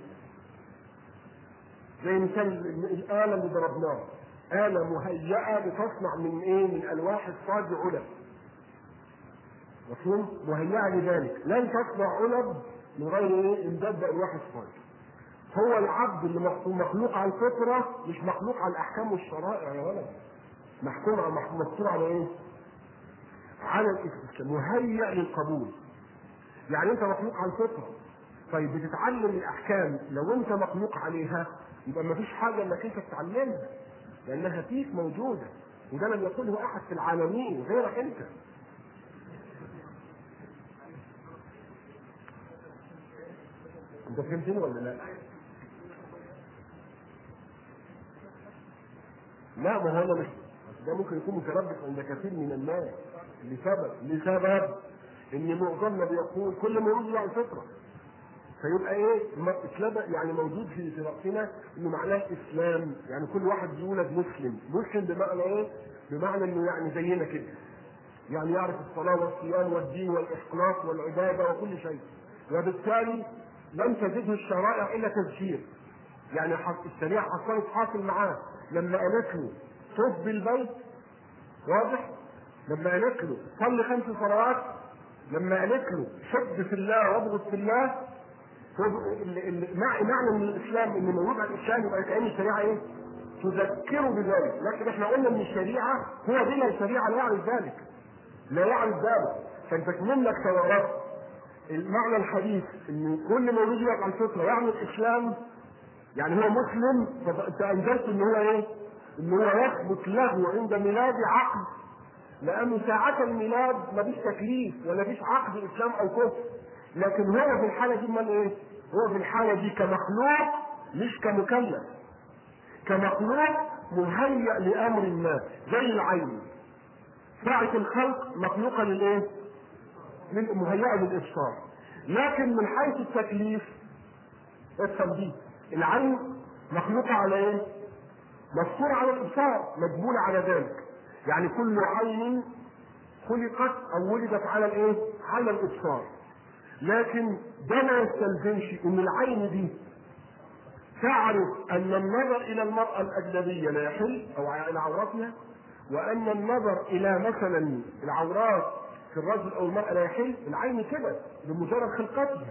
زي مثال الآلة اللي ضربناها آلة مهيئة لتصنع من إيه؟ من ألواح الصاج علب. مفهوم؟ مهيئة لذلك، لن تصنع علب من غير إيه؟ إمداد بألواح الصاج. هو العبد اللي مخلوق على الفطرة مش مخلوق على الأحكام والشرائع يا ولد. محكوم على محكوم على إيه؟ على الاستسلام، مهيئ للقبول. يعني أنت مخلوق على الفطرة. طيب بتتعلم الأحكام لو أنت مخلوق عليها يبقى ما فيش حاجة انك انت تتعلمها لانها فيك موجودة وده لم يقوله احد في العالمين غيرك انت انت فهمتني ولا لا؟ لا ما هو انا مش ده ممكن يكون متلبس عند كثير من الناس لسبب لسبب ان معظمنا بيقول كل ما يوجد على الفطره فيبقى ايه اتلبى يعني موجود في في راسنا انه معناه اسلام يعني كل واحد يولد مسلم مسلم بمعنى ايه؟ بمعنى انه يعني زينا كده يعني يعرف الصلاه والصيام والدين والاخلاص والعباده وكل شيء وبالتالي لم تزده الشرائع الا تذكير يعني الشريعه حصلت حاصل معاه لما قالت له طف بالبيت واضح لما قالت له صلي خمس صلوات لما قالت له حب في الله وابغض في الله معنى من الاسلام ان موضوع الاسلام يبقى كان الشريعه ايه؟ تذكره بذلك، لكن احنا قلنا ان الشريعه هو بلا الشريعه لا يعرف ذلك. لا يعرف ذلك، فانت منك ثورات المعنى الحديث ان كل مولود يقع على الفطره يعني الاسلام يعني هو مسلم فانت انزلت ان هو ايه؟ ان هو يثبت له عند ميلاد عقد لانه ساعة الميلاد مفيش تكليف ولا فيش عقد اسلام او كفر لكن هو في الحالة دي امال ايه؟ هو في الحالة دي كمخلوق مش كمكلف. كمخلوق مهيأ لأمر ما زي العين. ساعة الخلق مخلوقة للايه؟ مهيئة للإبصار. لكن من حيث التكليف افهم دي العين مخلوقة على ايه؟ مفطورة على الإبصار، مجبولة على ذلك. يعني كل عين خلقت أو ولدت على الايه؟ على الإبصار. لكن ده ما يستلزمش ان العين دي تعرف ان النظر الى المرأة الاجنبية لا يحل او الى عوراتها وان النظر الى مثلا العورات في الرجل او المرأة لا يحل العين كده بمجرد خلقتها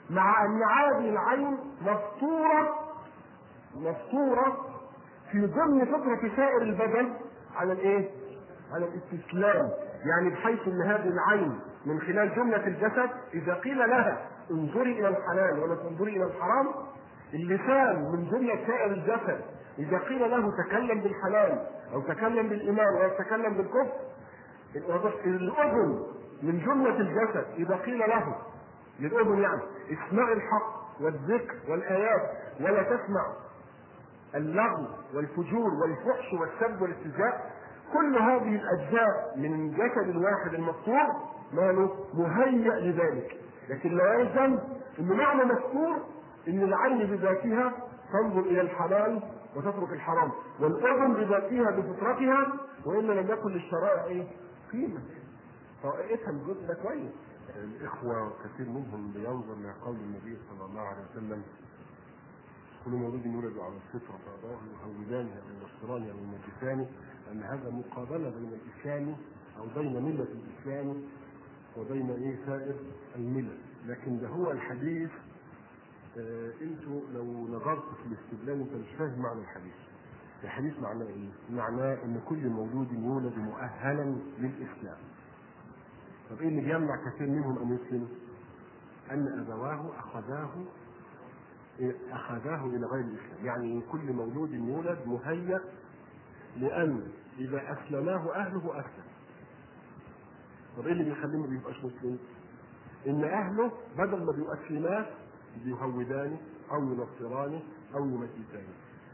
مع ان هذه العين مفطوره مفطوره في ضمن فطره سائر البدن على الايه؟ على الاستسلام يعني بحيث ان هذه العين من خلال جمله الجسد اذا قيل لها انظري الى الحلال ولا تنظري الى الحرام اللسان من جمله سائر الجسد اذا قيل له تكلم بالحلال او تكلم بالايمان او تكلم بالكفر الاذن من جمله الجسد اذا قيل له للاذن يعني اسمع الحق والذكر والايات ولا تسمع اللغو والفجور والفحش والسب والاستهزاء كل هذه الاجزاء من الجسد الواحد المفطور ماله مهيأ لذلك لكن لا يلزم ان معنى مذكور ان العين بذاتها تنظر الى الحلال وتترك الحرام والاذن بذاتها بفطرتها والا لم يكن للشرائع ايه؟ قيمه فافهم الجزء ده كويس الإخوة كثير منهم بينظر لقول النبي صلى الله عليه وسلم كل مولود يولد على الفطرة فأبواه يهودانه أو ينصرانه أو يمجسانه أن هذا مقابلة بين الإسلام أو بين ملة الإسلام وبين إيه سائر الملل لكن ده هو الحديث آه انتوا لو نظرتوا في الاستدلال انت مش فاهم معنى الحديث الحديث معناه ايه؟ معناه ان كل مولود يولد مؤهلا للاسلام طب ايه اللي بيمنع كثير منهم ان يسلموا؟ ان ابواه اخذاه اخذاه الى غير الاسلام، يعني كل مولود يولد مهيأ لان اذا اسلماه اهله اسلم. طب ايه اللي بيخليه ما بيبقاش مسلم؟ ان اهله بدل ما بيبقوا اسلماه بيهودانه او ينصرانه او يمجسانه.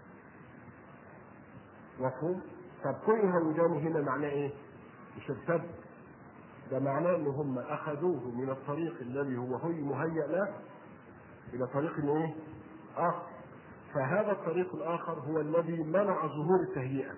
مفهوم؟ طب كل يهودانه هنا معناه ايه؟ مش ارتد ده معناه ان هم اخذوه من الطريق الذي هو هو مهيأ له الى طريق ايه؟ اخر فهذا الطريق الاخر هو الذي منع ظهور التهيئه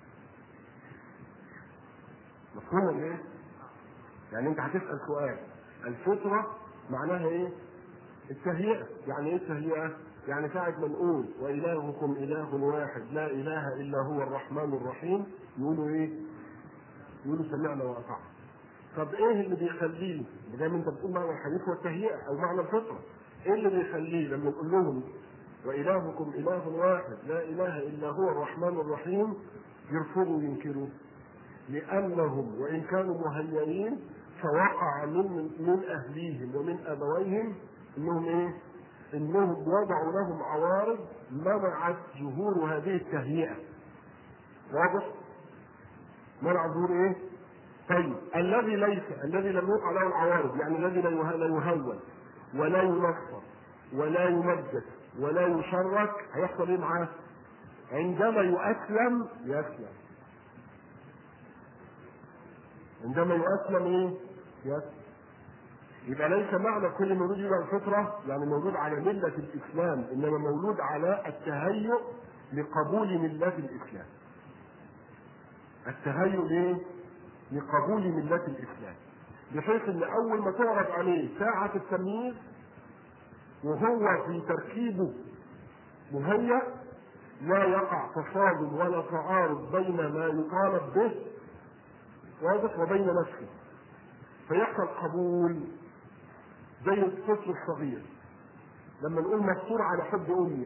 مفهوم ولا ايه؟ يعني انت هتسال سؤال الفطره معناها ايه؟ التهيئه يعني ايه التهيئه؟ يعني ساعة ما نقول وإلهكم إله واحد لا إله إلا هو الرحمن الرحيم يقولوا إيه؟ يقولوا سمعنا وأطعنا. طب ايه اللي بيخليه زي ما انت بتقول معنى الحديث هو التهيئه او معنى الفطره ايه اللي بيخليه لما نقول لهم والهكم اله واحد لا اله الا هو الرحمن الرحيم يرفضوا وينكروا لانهم وان كانوا مهيئين فوقع من من اهليهم ومن ابويهم انهم ايه؟ انهم وضعوا لهم عوارض منعت ظهور هذه التهيئه واضح؟ منع ظهور ايه؟ طيب الذي ليس الذي لم يوقع له العوارض يعني الذي لا لا يهون ولا ينصر ولا يمجد ولا يشرك هيحصل ايه معاه؟ عندما يؤسلم يسلم عندما يؤسلم ايه؟ يسلم يبقى ليس معنى كل مولود يبقى الفطرة يعني مولود على ملة الإسلام إنما مولود على التهيؤ لقبول ملة الإسلام التهيؤ ليه؟ لقبول ملة الإسلام بحيث إن أول ما تعرض عليه ساعة التمييز وهو في تركيبه مهيأ لا يقع تصادم ولا تعارض بين ما يطالب به واضح وبين نفسه فيحصل قبول زي الطفل الصغير لما نقول مفطور على حب امه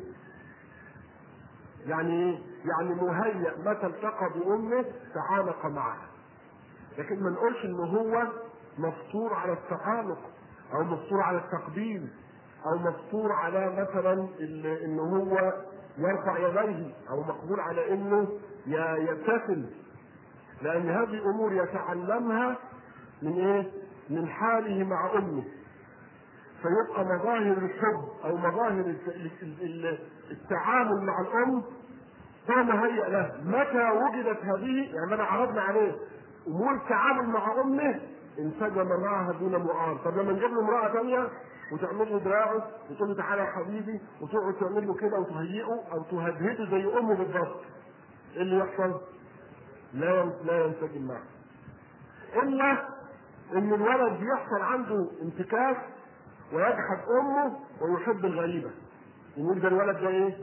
يعني ايه؟ يعني مهيأ متى التقى بامه تعانق معها لكن ما نقولش ان هو مفطور على التعانق او مفطور على التقبيل او مفطور على مثلا ان هو يرفع يديه او مقبول على انه يبتسم لان هذه امور يتعلمها من ايه؟ من حاله مع امه فيبقى مظاهر الحب او مظاهر التعامل مع الام هو مهيأ له متى وجدت هذه يعني انا عرضنا عليه امور التعامل مع امه انسجم معها دون معارض طب لما نجيب له امراه ثانيه وتعمل له دراعه وتقول له تعالى يا حبيبي وتقعد تعمل له كده وتهيئه او تهدهده زي امه بالضبط ايه اللي يحصل؟ لا لا ينسجم معه الا ان الولد بيحصل عنده انتكاس ويجحد امه ويحب الغريبه يقول ده الولد ده ايه؟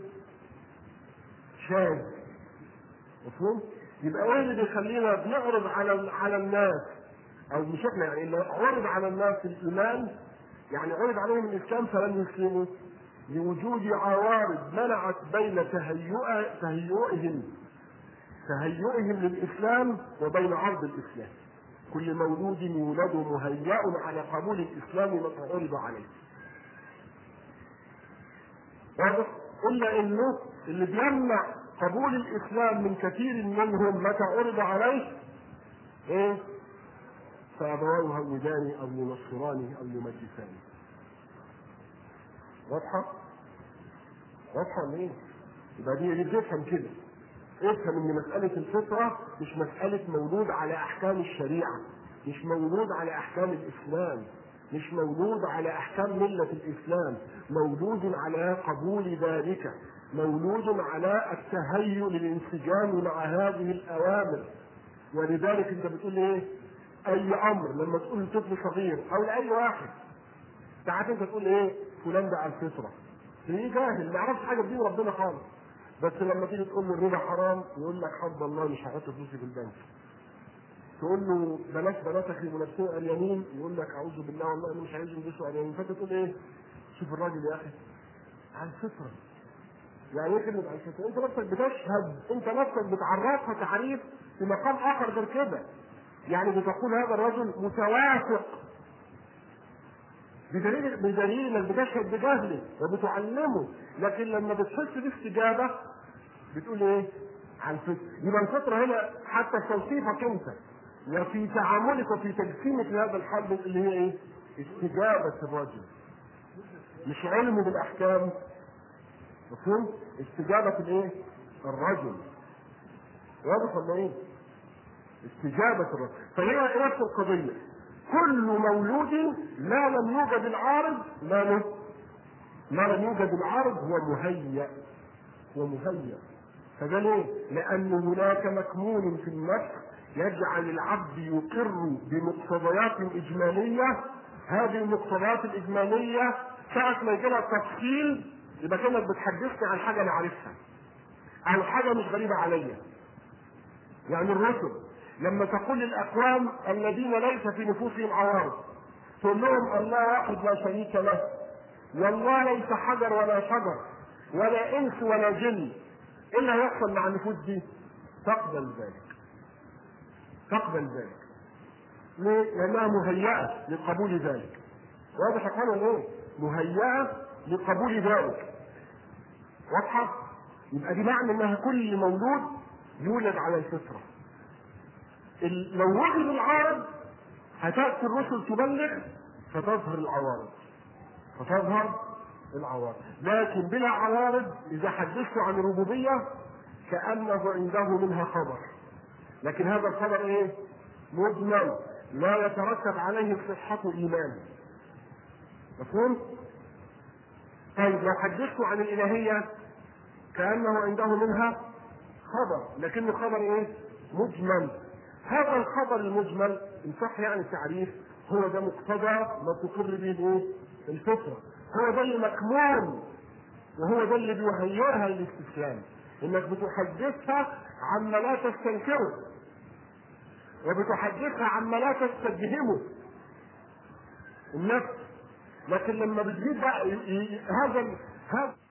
شاذ مفهوم؟ يبقى ايه اللي بيخلينا بنعرض على على الناس او مش احنا يعني اللي عرض على الناس الايمان يعني عرض عليهم الاسلام فلم يسلموا لوجود عوارض منعت بين تهيؤ تهيئهم تهيئهم للاسلام وبين عرض الاسلام كل مولود يولد مهيأ على قبول الاسلام متى عرض عليه واضح الا انه اللي بيمنع قبول الاسلام من كثير منهم متى عرض عليه ايه فابواه يهودان او ينصران او يمجسان واضحه واضحه ولا ايه يبقى دي دي تفهم كده افهم ان مساله الفطره مش مساله مولود على احكام الشريعه مش مولود على احكام الاسلام مش مولود على احكام مله الاسلام مولود على قبول ذلك مولود على التهيؤ للانسجام مع هذه الاوامر ولذلك انت بتقول ايه اي امر لما تقول لطفل صغير او لاي واحد ساعات انت تقول ايه فلان ده على الفطره تلاقيه جاهل ما يعرفش حاجه بدين ربنا خالص بس لما تيجي تقول له الربا حرام يقول لك حب الله مش هحط فلوسي في البنك تقول له بلاش بناتك يملكسوا اليمين يقول لك اعوذ بالله والله انا مش عايز يلبسوا اليمين فانت تقول ايه شوف الراجل يا اخي على الفطره يعني ايه كلمه على الفطره انت نفسك بتشهد انت نفسك بتعرفها تعريف في مقام اخر غير كده يعني بتقول هذا الرجل متوافق بدليل بدليل انك بتشهد بجهله وبتعلمه لكن لما بتحس باستجابه بتقول ايه؟ عن الفطره يبقى الفطره هنا حتى توصيفك انت وفي تعاملك وفي تجسيمك لهذا الحد اللي هي ايه؟ استجابه الرجل مش علمه بالاحكام مفهوم؟ استجابه الايه؟ الرجل واضح ولا ايه؟ استجابة الرجل فهي نفس القضية كل مولود ما لم يوجد العارض ما له ما لم يوجد العارض هو مهيأ هو مهيأ فده ليه؟ لأن هناك مكمون في النفس يجعل العبد يقر بمقتضيات إجمالية هذه المقتضيات الإجمالية ساعة ما يجي لها تفصيل يبقى كأنك بتحدثني عن حاجة أنا عارفها عن حاجة مش غريبة عليا يعني الرسل لما تقول للاقوام الذين ليس في نفوسهم عوارض تقول لهم الله واحد لا شريك له والله ليس حجر ولا شجر ولا انس ولا جن ايه اللي هيحصل مع النفوس دي؟ تقبل ذلك تقبل ذلك ليه؟ لانها مهيئه لقبول ذلك واضح يا اخوان ولا ايه؟ مهيئه لقبول ذلك واضحه؟ يبقى دي معنى انها كل مولود يولد على الفطره لو وجد العارض هتأتي الرسل تبلغ فتظهر العوارض فتظهر العوارض لكن بلا عوارض إذا حدثت عن الربوبية كأنه عنده منها خبر لكن هذا الخبر إيه؟ مجمل لا يترتب عليه صحة إيمان مفهوم؟ طيب لو حدثت عن الإلهية كأنه عنده منها خبر لكن الخبر إيه؟ مجمل هذا الخبر المجمل ان صح يعني التعريف هو ده مقتضى ما تقر به الايه؟ الفطره هو ده المكمون وهو ده اللي بيهيئها للاستسلام انك بتحدثها عما لا تستنكره وبتحدثها عما لا تستجهمه النفس لكن لما بتجيب بقى هذا هذا